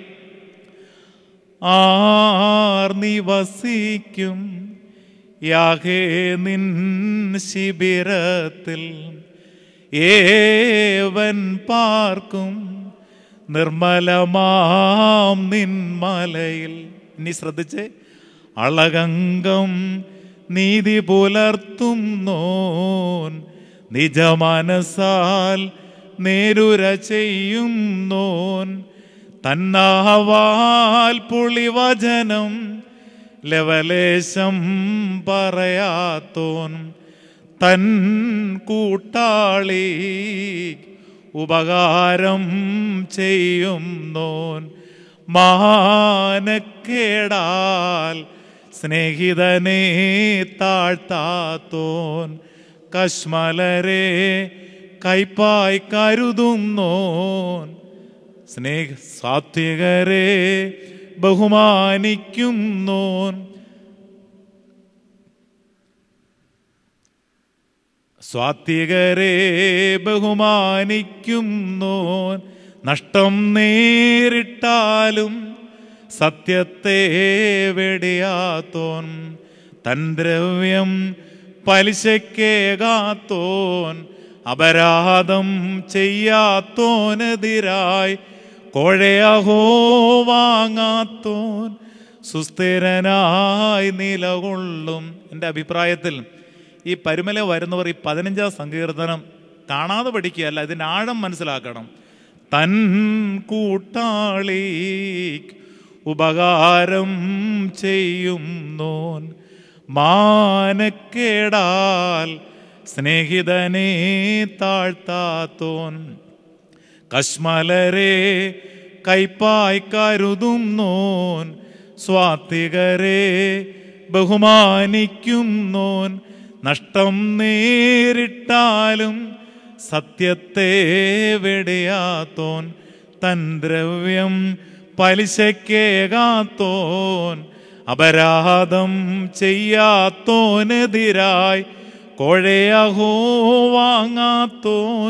ആർ നിവസിക്കും യാഹേ നിൻ ശിബിരത്തിൽ ഏവൻ പാർക്കും നിർമ്മലമാം നിൻ മലയിൽ ഇനി ശ്രദ്ധിച്ചേ അളകങ്കം നീതി പുലർത്തും നോൻ നിജമനസാൽ നേരുര ചെയ്യും നോൻ തന്നാവാൽ പുളിവചനം ലവലേശം പറയാത്തോൻ തൻ കൂട്ടാളി ഉപകാരം ചെയ്യും നോൻ മാനക്കേടാൽ സ്നേഹിതനെ താഴ്ത്താത്തോൻ കശ്മലരെ കൈപ്പായി കരുതും നോൻ സ്നേഹ സാത്വികരെ ബഹുമാനിക്കും നോൻ സ്വാത്വികരെ ബഹുമാനിക്കും നോൻ നഷ്ടം നേരിട്ടാലും സത്യത്തെ വെടിയാത്തോൻ തൻ ദ്രവ്യം പലിശക്കേകാത്തോൻ അപരാധം ചെയ്യാത്തോനെതിരായി കോഴയഹോ വാങ്ങാത്തോൻ സുസ്ഥിരനായി നിലകൊള്ളും എൻ്റെ അഭിപ്രായത്തിൽ ഈ പരുമല വരുന്നവർ ഈ പതിനഞ്ചാം സങ്കീർത്തനം കാണാതെ പഠിക്കുകയല്ല ഇതിൻ്റെ ആഴം മനസ്സിലാക്കണം തൻ കൂട്ടാളി ഉപകാരം ചെയ്യുന്നോൻ മാനക്കേടാൽ സ്നേഹിതനെ താഴ്ത്താത്തോൻ കശ്മലരെ കൈപ്പായി കരുതും നോൻ സ്വാത്വികരെ ബഹുമാനിക്കും നോൻ നഷ്ടം നേരിട്ടാലും സത്യത്തെ വെടിയാത്തോൻ തൻ ദ്രവ്യം പലിശക്കേകാത്തോൻ അപരാധം ചെയ്യാത്തോനെതിരായി കോഴയഹോ വാങ്ങാത്തോൻ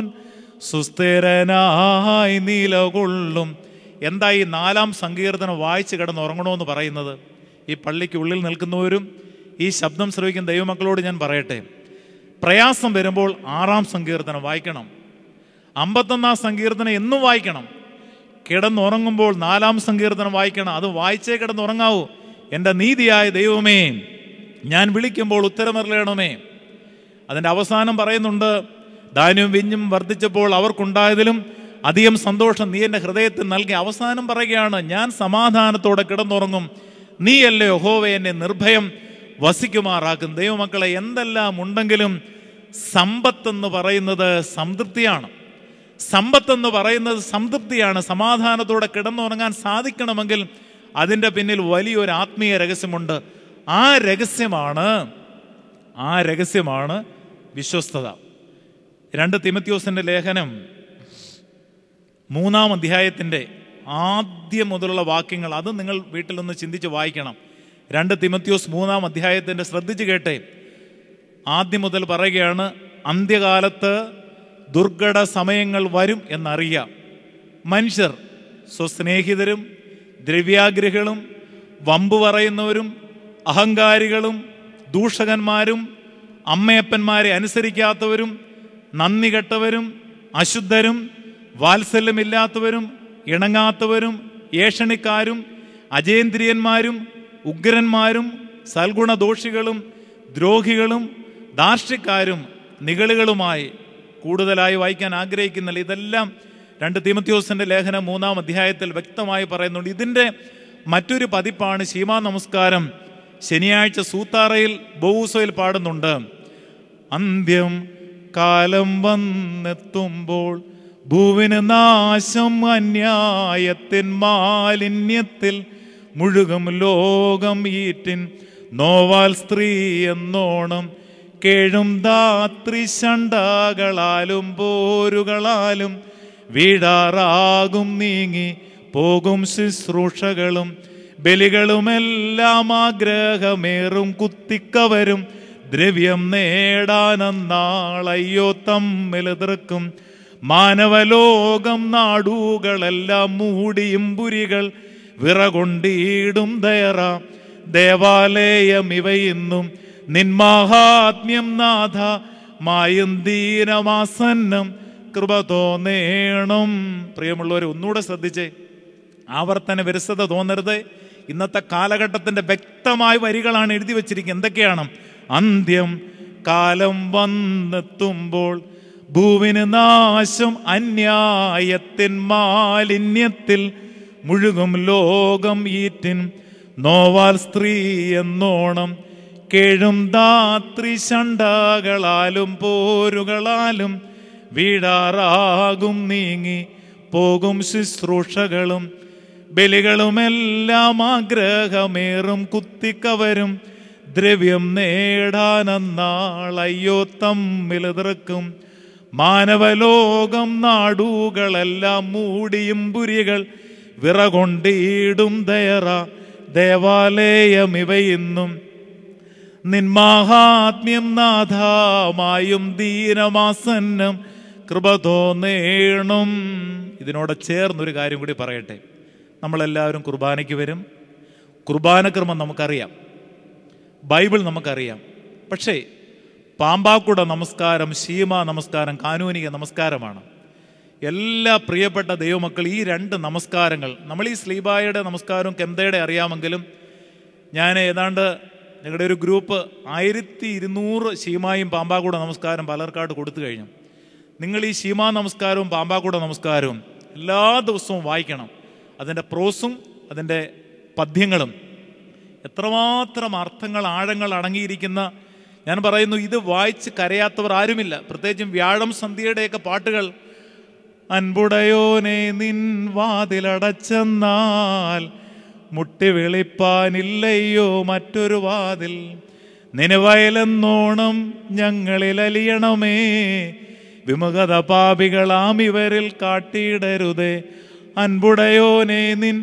സുസ്ഥിരനായി നിലകൊള്ളും എന്താ ഈ നാലാം സങ്കീർത്തനം വായിച്ച് കിടന്ന് ഉറങ്ങണമെന്ന് പറയുന്നത് ഈ പള്ളിക്ക് ഉള്ളിൽ നിൽക്കുന്നവരും ഈ ശബ്ദം ശ്രവിക്കുന്ന ദൈവമക്കളോട് ഞാൻ പറയട്ടെ പ്രയാസം വരുമ്പോൾ ആറാം സങ്കീർത്തനം വായിക്കണം അമ്പത്തൊന്നാം സങ്കീർത്തനം എന്നും വായിക്കണം കിടന്നുറങ്ങുമ്പോൾ നാലാം സങ്കീർത്തനം വായിക്കണം അത് വായിച്ചേ കിടന്നുറങ്ങാവൂ എൻ്റെ നീതിയായ ദൈവമേ ഞാൻ വിളിക്കുമ്പോൾ ഉത്തരമറിയണമേ അതിൻ്റെ അവസാനം പറയുന്നുണ്ട് ധാന്യവും വിഞ്ഞും വർദ്ധിച്ചപ്പോൾ അവർക്കുണ്ടായതിലും അധികം സന്തോഷം നീ എൻ്റെ ഹൃദയത്തിൽ നൽകി അവസാനം പറയുകയാണ് ഞാൻ സമാധാനത്തോടെ കിടന്നുറങ്ങും നീയല്ലേ യഹോവ എന്നെ നിർഭയം വസിക്കുമാറാക്കും ദൈവമക്കളെ എന്തെല്ലാം ഉണ്ടെങ്കിലും സമ്പത്തെന്ന് പറയുന്നത് സംതൃപ്തിയാണ് സമ്പത്തെന്ന് പറയുന്നത് സംതൃപ്തിയാണ് സമാധാനത്തോടെ കിടന്നുറങ്ങാൻ സാധിക്കണമെങ്കിൽ അതിൻ്റെ പിന്നിൽ വലിയൊരു ആത്മീയ രഹസ്യമുണ്ട് ആ രഹസ്യമാണ് ആ രഹസ്യമാണ് വിശ്വസ്തത രണ്ട് തിമത്യോസിൻ്റെ ലേഖനം മൂന്നാം അധ്യായത്തിൻ്റെ ആദ്യം മുതലുള്ള വാക്യങ്ങൾ അത് നിങ്ങൾ വീട്ടിൽ നിന്ന് ചിന്തിച്ച് വായിക്കണം രണ്ട് തിമത്യോസ് മൂന്നാം അധ്യായത്തിൻ്റെ ശ്രദ്ധിച്ച് കേട്ടെ ആദ്യം മുതൽ പറയുകയാണ് അന്ത്യകാലത്ത് ദുർഘട സമയങ്ങൾ വരും എന്നറിയാം മനുഷ്യർ സ്വസ്നേഹിതരും ദ്രവ്യാഗ്രഹികളും വമ്പ് പറയുന്നവരും അഹങ്കാരികളും ദൂഷകന്മാരും അമ്മയപ്പന്മാരെ അനുസരിക്കാത്തവരും നന്ദി കെട്ടവരും അശുദ്ധരും വാത്സല്യമില്ലാത്തവരും ഇണങ്ങാത്തവരും ഏഷണിക്കാരും അജേന്ദ്രിയന്മാരും ഉഗ്രന്മാരും സൽഗുണദോഷികളും ദ്രോഹികളും ധാർഷ്ട്യക്കാരും നിഗളുകളുമായി കൂടുതലായി വായിക്കാൻ ആഗ്രഹിക്കുന്നില്ല ഇതെല്ലാം രണ്ട് തീമത്യോസിന്റെ ലേഖനം മൂന്നാം അധ്യായത്തിൽ വ്യക്തമായി പറയുന്നുണ്ട് ഇതിൻ്റെ മറ്റൊരു പതിപ്പാണ് ശീമാ നമസ്കാരം ശനിയാഴ്ച സൂത്താറയിൽ ബൗസോയിൽ പാടുന്നുണ്ട് അന്ത്യം കാലം വന്നെത്തുമ്പോൾ ഭൂവിന് നാശം അന്യായത്തിൻ മാലിന്യത്തിൽ മുഴുകും ലോകം ഈറ്റിൻ നോവാൽ സ്ത്രീ എന്നോണം കേഴും ധാത്രി ശണ്ടാകളാലും പോരുകളാലും വീഴാറാകും നീങ്ങി പോകും ശുശ്രൂഷകളും ബലികളുമെല്ലാം ആഗ്രഹമേറും കുത്തിക്കവരും ദ്രവ്യം നേടാനെന്നാളയ്യോ തമ്മിൽ എതിർക്കും മാനവലോകം നാടുകളെല്ലാം മൂടിയും പുരികൾ വിറകൊണ്ടിടും ദയറ ദേവാലയം ഇവയിന്നും നിന്മാഹാത്മ്യം നാഥ മായും ദീനമാസന്നം കൃപ തോന്നേണം പ്രിയമുള്ളവരെ ഒന്നുകൂടെ ശ്രദ്ധിച്ചേ ആവർത്തന വിരസത തോന്നരുത് ഇന്നത്തെ കാലഘട്ടത്തിന്റെ വ്യക്തമായ വരികളാണ് എഴുതി വച്ചിരിക്കുന്നത് എന്തൊക്കെയാണ് അന്ത്യം കാലം വന്നെത്തുമ്പോൾ ഭൂവിന് നാശം അന്യായത്തിൻ മാലിന്യത്തിൽ മുഴുകും ലോകം ഈറ്റിൻ നോവാൽ സ്ത്രീ എന്നോണം കേഴും ധാത്രി ശണ്ടാകളാലും പോരുകളാലും വീഴാറാകും നീങ്ങി പോകും ശുശ്രൂഷകളും ബലികളുമെല്ലാം ആഗ്രഹമേറും കുത്തിക്കവരും ദ്രവ്യം നേടാനെന്നാളയ്യോ തമ്മിലെതിർക്കും മാനവലോകം നാടുകളെല്ലാം മൂടിയും പുരികൾ വിറകൊണ്ടിടും ദയറ ദേവാലയം ഇവയിന്നും നിന്മാഹാത്മ്യം നാഥാമായും ദീനമാസന്നം കൃപ തോന്നേണം ഇതിനോട് ചേർന്നൊരു കാര്യം കൂടി പറയട്ടെ നമ്മളെല്ലാവരും കുർബാനയ്ക്ക് വരും കുർബാനക്രമം നമുക്കറിയാം ബൈബിൾ നമുക്കറിയാം പക്ഷേ പാമ്പാക്കുട നമസ്കാരം ശീമ നമസ്കാരം കാനൂനിക നമസ്കാരമാണ് എല്ലാ പ്രിയപ്പെട്ട ദൈവമക്കൾ ഈ രണ്ട് നമസ്കാരങ്ങൾ നമ്മൾ ഈ സ്ലീബായുടെ നമസ്കാരവും കെന്തയുടെ അറിയാമെങ്കിലും ഞാൻ ഏതാണ്ട് ഞങ്ങളുടെ ഒരു ഗ്രൂപ്പ് ആയിരത്തി ഇരുന്നൂറ് ശീമായും പാമ്പാകൂട നമസ്കാരം പലർക്കായിട്ട് കൊടുത്തു കഴിഞ്ഞു നിങ്ങൾ ഈ ശീമാ നമസ്കാരവും പാമ്പാകൂട നമസ്കാരവും എല്ലാ ദിവസവും വായിക്കണം അതിൻ്റെ പ്രോസും അതിൻ്റെ പദ്യങ്ങളും എത്രമാത്രം അർത്ഥങ്ങൾ ആഴങ്ങൾ അടങ്ങിയിരിക്കുന്ന ഞാൻ പറയുന്നു ഇത് വായിച്ച് കരയാത്തവർ ആരുമില്ല പ്രത്യേകിച്ചും വ്യാഴം സന്ധ്യയുടെയൊക്കെ പാട്ടുകൾ അൻപുടയോനെ നിൻ വാതിലടച്ചെന്നാൽ മുട്ടി വിളിപ്പാനില്ലയോ മറ്റൊരു വാതിൽ നിനവയലെന്നോണം ഞങ്ങളിൽ അലിയണമേ വിമുഖത പാപികളാം ഇവരിൽ കാട്ടിയിടരുതേ അൻപുടയോനെ നിൻ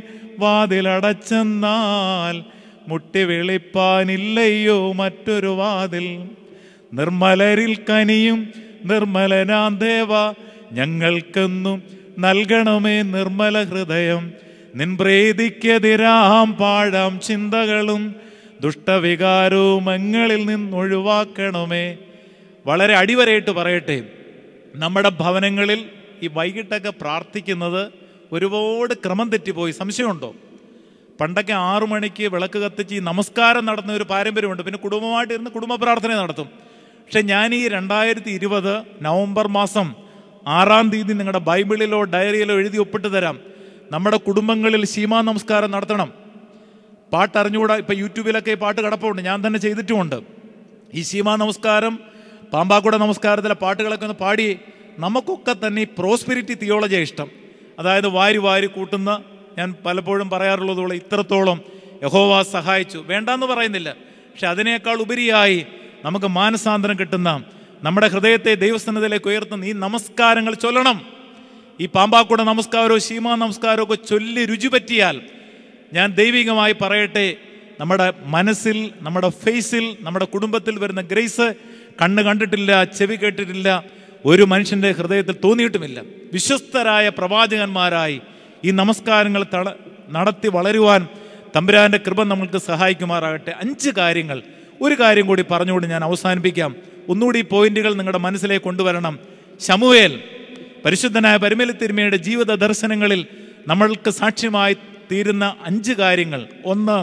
വാതിലടച്ചെന്നാൽ മുട്ടി വിളിപ്പാനില്ലയോ മറ്റൊരു വാതിൽ നിർമ്മലരിൽ കനിയും നിർമ്മലനാം ദേവ ഞങ്ങൾക്കെന്നും നൽകണമേ നിർമ്മല ഹൃദയം നിൻ പ്രീതിക്കെതിരാം പാഴാം ചിന്തകളും ദുഷ്ടവികാരവും എങ്ങളിൽ നിന്നൊഴിവാക്കണമേ വളരെ അടിവരയിട്ട് പറയട്ടെ നമ്മുടെ ഭവനങ്ങളിൽ ഈ വൈകിട്ടൊക്കെ പ്രാർത്ഥിക്കുന്നത് ഒരുപാട് ക്രമം തെറ്റിപ്പോയി സംശയമുണ്ടോ പണ്ടൊക്കെ ആറു മണിക്ക് വിളക്ക് കത്തിച്ച് ഈ നമസ്കാരം നടത്തുന്ന ഒരു പാരമ്പര്യമുണ്ട് പിന്നെ കുടുംബമായിട്ട് ഇരുന്ന് കുടുംബ പ്രാർത്ഥന നടത്തും പക്ഷെ ഞാൻ ഈ രണ്ടായിരത്തി ഇരുപത് നവംബർ മാസം ആറാം തീയതി നിങ്ങളുടെ ബൈബിളിലോ ഡയറിയിലോ എഴുതി ഒപ്പിട്ട് തരാം നമ്മുടെ കുടുംബങ്ങളിൽ ശീമാ നമസ്കാരം നടത്തണം പാട്ട് അറിഞ്ഞുകൂടാ ഇപ്പം യൂട്യൂബിലൊക്കെ ഈ പാട്ട് കിടപ്പുണ്ട് ഞാൻ തന്നെ ചെയ്തിട്ടുമുണ്ട് ഈ ശീമാ നമസ്കാരം പാമ്പാക്കുട നമസ്കാരത്തിലെ പാട്ടുകളൊക്കെ ഒന്ന് പാടി നമുക്കൊക്കെ തന്നെ ഈ പ്രോസ്പിരിറ്റി തിയോളജിയാണ് ഇഷ്ടം അതായത് വാരി വാരി കൂട്ടുന്ന ഞാൻ പലപ്പോഴും പറയാറുള്ളതുപോലെ ഇത്രത്തോളം യഹോവ സഹായിച്ചു വേണ്ടാന്ന് പറയുന്നില്ല പക്ഷെ അതിനേക്കാൾ ഉപരിയായി നമുക്ക് മാനസാന്തരം കിട്ടുന്ന നമ്മുടെ ഹൃദയത്തെ ദൈവസ്ഥാനത്തിലേക്ക് ഉയർത്തുന്ന ഈ നമസ്കാരങ്ങൾ ചൊല്ലണം ഈ പാമ്പാക്കുട നമസ്കാരവും ശീമാ നമസ്കാരവും ഒക്കെ ചൊല്ലി രുചി പറ്റിയാൽ ഞാൻ ദൈവികമായി പറയട്ടെ നമ്മുടെ മനസ്സിൽ നമ്മുടെ ഫേസിൽ നമ്മുടെ കുടുംബത്തിൽ വരുന്ന ഗ്രേസ് കണ്ണ് കണ്ടിട്ടില്ല ചെവി കേട്ടിട്ടില്ല ഒരു മനുഷ്യന്റെ ഹൃദയത്തിൽ തോന്നിയിട്ടുമില്ല വിശ്വസ്തരായ പ്രവാചകന്മാരായി ഈ നമസ്കാരങ്ങൾ തള നടത്തി വളരുവാൻ തമ്പുരാന്റെ കൃപ നമ്മൾക്ക് സഹായിക്കുമാറാകട്ടെ അഞ്ച് കാര്യങ്ങൾ ഒരു കാര്യം കൂടി പറഞ്ഞുകൊണ്ട് ഞാൻ അവസാനിപ്പിക്കാം ഒന്നുകൂടി ഈ പോയിന്റുകൾ നിങ്ങളുടെ മനസ്സിലേക്ക് കൊണ്ടുവരണം ശമുവേൽ പരിശുദ്ധനായ പരിമല തിരുമയുടെ ജീവിത ദർശനങ്ങളിൽ നമ്മൾക്ക് സാക്ഷ്യമായി തീരുന്ന അഞ്ച് കാര്യങ്ങൾ ഒന്ന്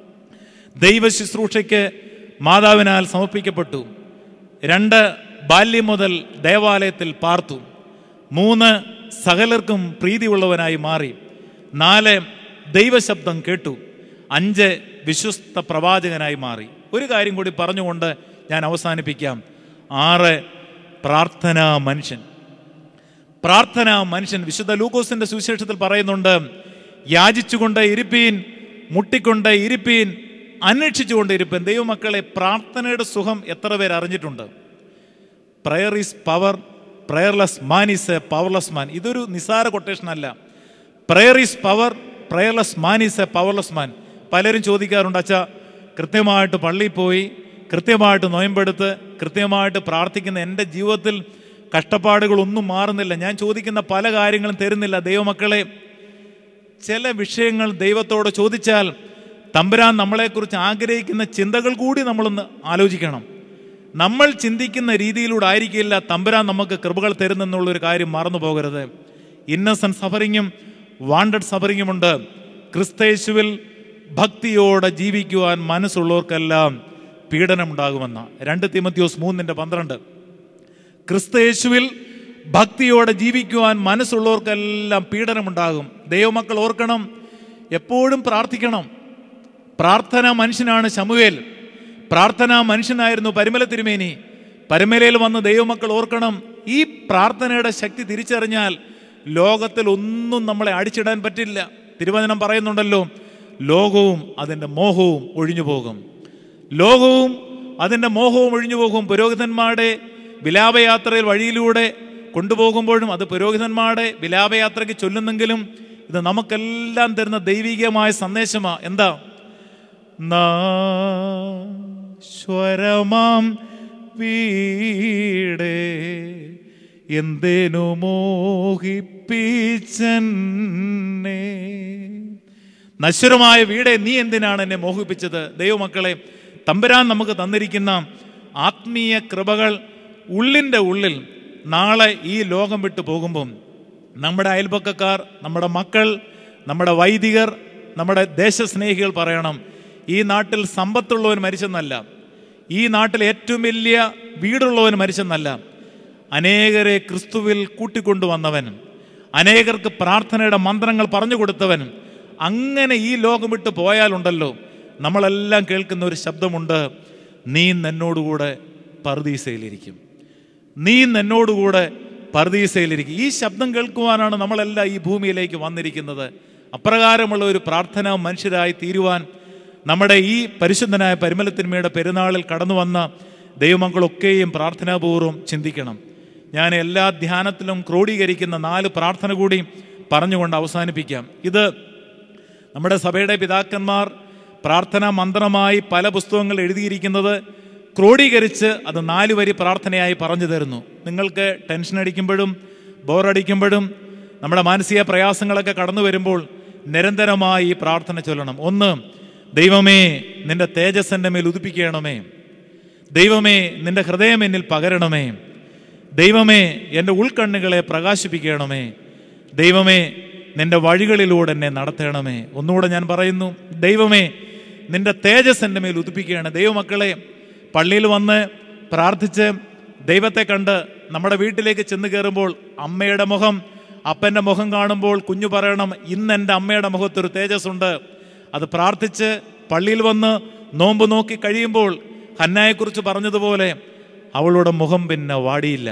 ദൈവ ശുശ്രൂഷയ്ക്ക് മാതാവിനാൽ സമർപ്പിക്കപ്പെട്ടു രണ്ട് ബാല്യം മുതൽ ദേവാലയത്തിൽ പാർത്തു മൂന്ന് സകലർക്കും പ്രീതിയുള്ളവനായി മാറി നാല് ദൈവശബ്ദം കേട്ടു അഞ്ച് വിശ്വസ്ത പ്രവാചകനായി മാറി ഒരു കാര്യം കൂടി പറഞ്ഞുകൊണ്ട് ഞാൻ അവസാനിപ്പിക്കാം ആറ് പ്രാർത്ഥനാ മനുഷ്യൻ പ്രാർത്ഥന മനുഷ്യൻ വിശുദ്ധ ലൂക്കോസിന്റെ സുവിശേഷത്തിൽ പറയുന്നുണ്ട് യാചിച്ചുകൊണ്ട് ഇരിപ്പീൻ മുട്ടിക്കൊണ്ട് ഇരിപ്പീൻ അന്വേഷിച്ചുകൊണ്ട് ഇരിപ്പീൻ ദൈവമക്കളെ പ്രാർത്ഥനയുടെ സുഖം എത്ര പേർ അറിഞ്ഞിട്ടുണ്ട് prayer is power prayerless man is a powerless man ഇതൊരു നിസാര കൊട്ടേഷൻ അല്ല prayer is power prayerless man is a powerless man പലരും ചോദിക്കാറുണ്ട് അച്ഛാ കൃത്യമായിട്ട് പള്ളിയിൽ പോയി കൃത്യമായിട്ട് നോയമ്പെടുത്ത് കൃത്യമായിട്ട് പ്രാർത്ഥിക്കുന്ന എൻ്റെ ജീവിതത്തിൽ കഷ്ടപ്പാടുകളൊന്നും മാറുന്നില്ല ഞാൻ ചോദിക്കുന്ന പല കാര്യങ്ങളും തരുന്നില്ല ദൈവമക്കളെ ചില വിഷയങ്ങൾ ദൈവത്തോട് ചോദിച്ചാൽ തമ്പുരാൻ നമ്മളെക്കുറിച്ച് ആഗ്രഹിക്കുന്ന ചിന്തകൾ കൂടി നമ്മളൊന്ന് ആലോചിക്കണം നമ്മൾ ചിന്തിക്കുന്ന രീതിയിലൂടെ ആയിരിക്കില്ല തമ്പുരാൻ നമുക്ക് കൃപകൾ തരുന്നെന്നുള്ളൊരു കാര്യം മറന്നു പോകരുത് ഇന്നസെന്റ് സഫറിങ്ങും വാണ്ടഡ് സഫറിങ്ങുമുണ്ട് ക്രിസ്തേശുവിൽ ഭക്തിയോടെ ജീവിക്കുവാൻ മനസ്സുള്ളവർക്കെല്ലാം പീഡനമുണ്ടാകുമെന്ന രണ്ട് തിമത്യോസ് മൂന്നിന്റെ പന്ത്രണ്ട് ക്രിസ്തയേശുവിൽ ഭക്തിയോടെ ജീവിക്കുവാൻ മനസ്സുള്ളവർക്കെല്ലാം പീഡനമുണ്ടാകും ദൈവമക്കൾ ഓർക്കണം എപ്പോഴും പ്രാർത്ഥിക്കണം പ്രാർത്ഥന മനുഷ്യനാണ് ശമുവേൽ പ്രാർത്ഥന മനുഷ്യനായിരുന്നു പരിമല തിരുമേനി പരിമലയിൽ വന്ന് ദൈവമക്കൾ ഓർക്കണം ഈ പ്രാർത്ഥനയുടെ ശക്തി തിരിച്ചറിഞ്ഞാൽ ലോകത്തിൽ ഒന്നും നമ്മളെ അടിച്ചിടാൻ പറ്റില്ല തിരുവചനം പറയുന്നുണ്ടല്ലോ ലോകവും അതിൻ്റെ മോഹവും ഒഴിഞ്ഞു പോകും ലോകവും അതിൻ്റെ മോഹവും ഒഴിഞ്ഞു പോകും പുരോഹിതന്മാരുടെ വിലാപയാത്രയിൽ വഴിയിലൂടെ കൊണ്ടുപോകുമ്പോഴും അത് പുരോഹിതന്മാരുടെ വിലാപയാത്രയ്ക്ക് ചൊല്ലുന്നെങ്കിലും ഇത് നമുക്കെല്ലാം തരുന്ന ദൈവികമായ സന്ദേശമാ എന്താ സ്വരമാം വീടേ എന്തേനു മോഹിപ്പിച്ചെന്നെ നശ്വരമായ വീടെ നീ എന്തിനാണ് എന്നെ മോഹിപ്പിച്ചത് ദൈവമക്കളെ തമ്പുരാൻ നമുക്ക് തന്നിരിക്കുന്ന ആത്മീയ കൃപകൾ ഉള്ളിൻ്റെ ഉള്ളിൽ നാളെ ഈ ലോകം വിട്ടു പോകുമ്പം നമ്മുടെ അയൽപക്കക്കാർ നമ്മുടെ മക്കൾ നമ്മുടെ വൈദികർ നമ്മുടെ ദേശസ്നേഹികൾ പറയണം ഈ നാട്ടിൽ സമ്പത്തുള്ളവൻ മരിച്ചെന്നല്ല ഈ നാട്ടിൽ ഏറ്റവും വലിയ വീടുള്ളവൻ മരിച്ചെന്നല്ല അനേകരെ ക്രിസ്തുവിൽ കൂട്ടിക്കൊണ്ടുവന്നവൻ അനേകർക്ക് പ്രാർത്ഥനയുടെ മന്ത്രങ്ങൾ പറഞ്ഞു കൊടുത്തവൻ അങ്ങനെ ഈ ലോകം വിട്ട് പോയാലുണ്ടല്ലോ നമ്മളെല്ലാം കേൾക്കുന്ന ഒരു ശബ്ദമുണ്ട് നീ എന്നോടുകൂടെ പർദീസയിലിരിക്കും നീ എന്നോടുകൂടെ പർദീസയിലിരിക്കും ഈ ശബ്ദം കേൾക്കുവാനാണ് നമ്മളെല്ലാം ഈ ഭൂമിയിലേക്ക് വന്നിരിക്കുന്നത് അപ്രകാരമുള്ള ഒരു പ്രാർത്ഥന മനുഷ്യരായി തീരുവാൻ നമ്മുടെ ഈ പരിശുദ്ധനായ പരിമലത്തിന്മയുടെ പെരുന്നാളിൽ കടന്നു വന്ന ദൈവമക്കളൊക്കെയും പ്രാർത്ഥനാപൂർവ്വം ചിന്തിക്കണം ഞാൻ എല്ലാ ധ്യാനത്തിലും ക്രോഡീകരിക്കുന്ന നാല് പ്രാർത്ഥന കൂടി പറഞ്ഞുകൊണ്ട് അവസാനിപ്പിക്കാം ഇത് നമ്മുടെ സഭയുടെ പിതാക്കന്മാർ പ്രാർത്ഥനാ മന്ത്രമായി പല പുസ്തകങ്ങൾ എഴുതിയിരിക്കുന്നത് ക്രോഡീകരിച്ച് അത് നാല് വരി പ്രാർത്ഥനയായി പറഞ്ഞു തരുന്നു നിങ്ങൾക്ക് ടെൻഷൻ അടിക്കുമ്പോഴും ബോറടിക്കുമ്പോഴും നമ്മുടെ മാനസിക പ്രയാസങ്ങളൊക്കെ കടന്നു വരുമ്പോൾ നിരന്തരമായി ഈ പ്രാർത്ഥന ചൊല്ലണം ഒന്ന് ദൈവമേ നിന്റെ തേജസ് എൻ്റെ മേൽ ഉദിപ്പിക്കണമേ ദൈവമേ നിന്റെ ഹൃദയം എന്നിൽ പകരണമേ ദൈവമേ എൻ്റെ ഉൾക്കണ്ണുകളെ പ്രകാശിപ്പിക്കണമേ ദൈവമേ നിന്റെ വഴികളിലൂടെ എന്നെ നടത്തണമേ ഒന്നുകൂടെ ഞാൻ പറയുന്നു ദൈവമേ നിന്റെ തേജസ് എൻ്റെ മേൽ ഉദിപ്പിക്കുകയാണ് ദൈവമക്കളെ പള്ളിയിൽ വന്ന് പ്രാർത്ഥിച്ച് ദൈവത്തെ കണ്ട് നമ്മുടെ വീട്ടിലേക്ക് ചെന്ന് കയറുമ്പോൾ അമ്മയുടെ മുഖം അപ്പൻ്റെ മുഖം കാണുമ്പോൾ കുഞ്ഞു പറയണം ഇന്ന് എൻ്റെ അമ്മയുടെ മുഖത്തൊരു തേജസ്സുണ്ട് അത് പ്രാർത്ഥിച്ച് പള്ളിയിൽ വന്ന് നോമ്പ് നോക്കി കഴിയുമ്പോൾ ഹന്നായെക്കുറിച്ച് പറഞ്ഞതുപോലെ അവളുടെ മുഖം പിന്നെ വാടിയില്ല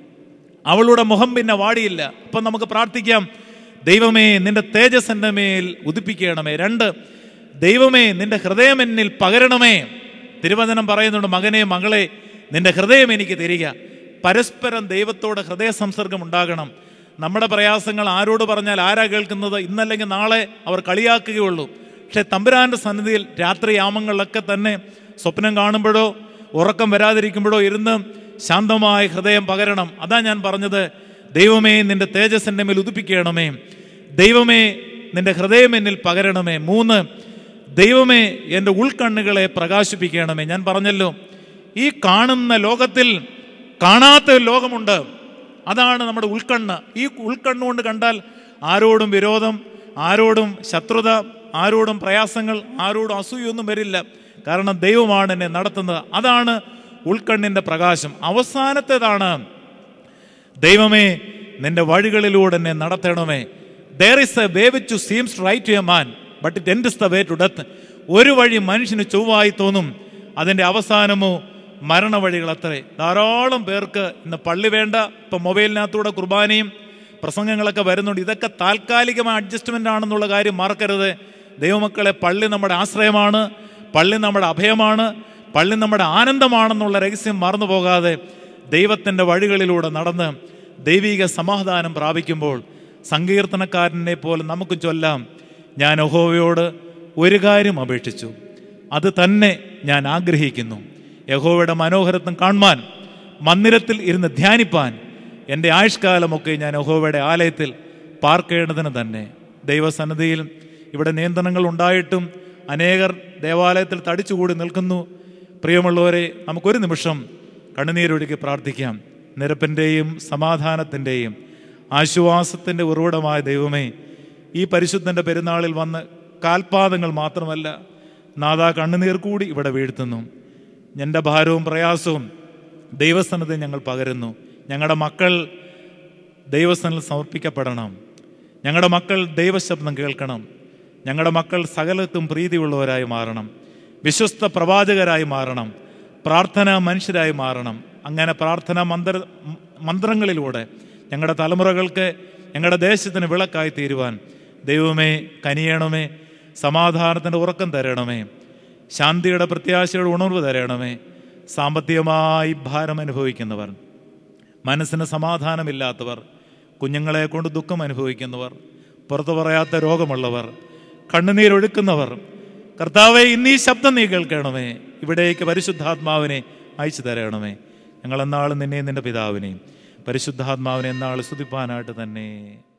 അവളുടെ മുഖം പിന്നെ വാടിയില്ല അപ്പം നമുക്ക് പ്രാർത്ഥിക്കാം ദൈവമേ നിന്റെ തേജസ് എൻ്റെ മേൽ ഉദിപ്പിക്കണമേ രണ്ട് ദൈവമേ നിന്റെ ഹൃദയം എന്നിൽ പകരണമേ തിരുവചനം പറയുന്നുണ്ട് മകനെ മകളെ നിന്റെ ഹൃദയം എനിക്ക് തരിക പരസ്പരം ദൈവത്തോട് ഹൃദയ സംസർഗം ഉണ്ടാകണം നമ്മുടെ പ്രയാസങ്ങൾ ആരോട് പറഞ്ഞാൽ ആരാ കേൾക്കുന്നത് ഇന്നല്ലെങ്കിൽ നാളെ അവർ കളിയാക്കുകയുള്ളൂ പക്ഷെ തമ്പുരാന്റെ സന്നിധിയിൽ രാത്രി യാമങ്ങളിലൊക്കെ തന്നെ സ്വപ്നം കാണുമ്പോഴോ ഉറക്കം വരാതിരിക്കുമ്പോഴോ ഇരുന്ന് ശാന്തമായ ഹൃദയം പകരണം അതാ ഞാൻ പറഞ്ഞത് ദൈവമേ നിന്റെ തേജസ്സിൻ്റെ മേൽ ഉദിപ്പിക്കണമേ ദൈവമേ നിന്റെ ഹൃദയം എന്നിൽ പകരണമേ മൂന്ന് ദൈവമേ എൻ്റെ ഉൾക്കണ്ണുകളെ പ്രകാശിപ്പിക്കണമേ ഞാൻ പറഞ്ഞല്ലോ ഈ കാണുന്ന ലോകത്തിൽ കാണാത്ത ഒരു ലോകമുണ്ട് അതാണ് നമ്മുടെ ഉൾക്കണ്ണ് ഈ ഉൾക്കണ്ണുകൊണ്ട് കണ്ടാൽ ആരോടും വിരോധം ആരോടും ശത്രുത ആരോടും പ്രയാസങ്ങൾ ആരോടും അസൂയൊന്നും വരില്ല കാരണം ദൈവമാണ് എന്നെ നടത്തുന്നത് അതാണ് ഉൾക്കണ്ണിൻ്റെ പ്രകാശം അവസാനത്തേതാണ് ദൈവമേ നിന്റെ വഴികളിലൂടെ എന്നെ നടത്തണമേ there is a way which seems right to a man but it end the way to death ഒരു വഴി മനുഷ്യന് ചൊവ്വായി തോന്നും അതിൻ്റെ അവസാനമോ മരണവഴികൾ അത്രേ ധാരാളം പേർക്ക് ഇന്ന് പള്ളി വേണ്ട ഇപ്പം മൊബൈലിനകത്തൂടെ കുർബാനയും പ്രസംഗങ്ങളൊക്കെ വരുന്നുണ്ട് ഇതൊക്കെ താൽക്കാലികമായ അഡ്ജസ്റ്റ്മെൻ്റ് ആണെന്നുള്ള കാര്യം മറക്കരുത് ദൈവമക്കളെ പള്ളി നമ്മുടെ ആശ്രയമാണ് പള്ളി നമ്മുടെ അഭയമാണ് പള്ളി നമ്മുടെ ആനന്ദമാണെന്നുള്ള രഹസ്യം മറന്നു പോകാതെ ദൈവത്തിൻ്റെ വഴികളിലൂടെ നടന്ന് ദൈവിക സമാധാനം പ്രാപിക്കുമ്പോൾ സങ്കീർത്തനക്കാരനെ പോലെ നമുക്ക് ചൊല്ലാം ഞാൻ യഹോവയോട് ഒരു കാര്യം അപേക്ഷിച്ചു അത് തന്നെ ഞാൻ ആഗ്രഹിക്കുന്നു യഹോവയുടെ മനോഹരത്വം കാണുവാൻ മന്ദിരത്തിൽ ഇരുന്ന് ധ്യാനിപ്പാൻ എൻ്റെ ആയുഷ്കാലമൊക്കെ ഞാൻ യഹോവയുടെ ആലയത്തിൽ പാർക്കേണ്ടതിന് തന്നെ ദൈവസന്നിധിയിൽ ഇവിടെ നിയന്ത്രണങ്ങൾ ഉണ്ടായിട്ടും അനേകർ ദേവാലയത്തിൽ തടിച്ചുകൂടി നിൽക്കുന്നു പ്രിയമുള്ളവരെ നമുക്കൊരു നിമിഷം കണ്ണുനീരൊഴുക്കി പ്രാർത്ഥിക്കാം നിരപ്പിൻ്റെയും സമാധാനത്തിൻ്റെയും ആശ്വാസത്തിൻ്റെ ഉറവിടമായ ദൈവമേ ഈ പരിശുദ്ധൻ്റെ പെരുന്നാളിൽ വന്ന് കാൽപാദങ്ങൾ മാത്രമല്ല നാദാ കണ്ണുനീർ കൂടി ഇവിടെ വീഴ്ത്തുന്നു എൻ്റെ ഭാരവും പ്രയാസവും ദൈവസ്ഥാനത്ത് ഞങ്ങൾ പകരുന്നു ഞങ്ങളുടെ മക്കൾ ദൈവസ്ഥാനിൽ സമർപ്പിക്കപ്പെടണം ഞങ്ങളുടെ മക്കൾ ദൈവശബ്ദം കേൾക്കണം ഞങ്ങളുടെ മക്കൾ സകലത്തും പ്രീതിയുള്ളവരായി മാറണം വിശ്വസ്ത പ്രവാചകരായി മാറണം പ്രാർത്ഥന മനുഷ്യരായി മാറണം അങ്ങനെ പ്രാർത്ഥന മന്ത്ര മന്ത്രങ്ങളിലൂടെ ഞങ്ങളുടെ തലമുറകൾക്ക് ഞങ്ങളുടെ ദേശത്തിന് വിളക്കായി തീരുവാൻ ദൈവമേ കനിയണമേ സമാധാനത്തിൻ്റെ ഉറക്കം തരണമേ ശാന്തിയുടെ പ്രത്യാശയുടെ ഉണർവ് തരണമേ സാമ്പത്തികമായി ഭാരം അനുഭവിക്കുന്നവർ മനസ്സിന് സമാധാനമില്ലാത്തവർ കുഞ്ഞുങ്ങളെ കൊണ്ട് ദുഃഖം അനുഭവിക്കുന്നവർ പുറത്തു പറയാത്ത രോഗമുള്ളവർ കണ്ണുനീരൊഴുക്കുന്നവർ കർത്താവെ ഇന്ന് ഈ ശബ്ദം നീ കേൾക്കണമേ ഇവിടേക്ക് പരിശുദ്ധാത്മാവിനെ അയച്ചു തരണമേ ഞങ്ങൾ എന്നാളും നിന്നെയും നിന്റെ പിതാവിനെയും പരിശുദ്ധാത്മാവിനെ എന്നാൾ സ്തുതിപ്പാനായിട്ട് തന്നെ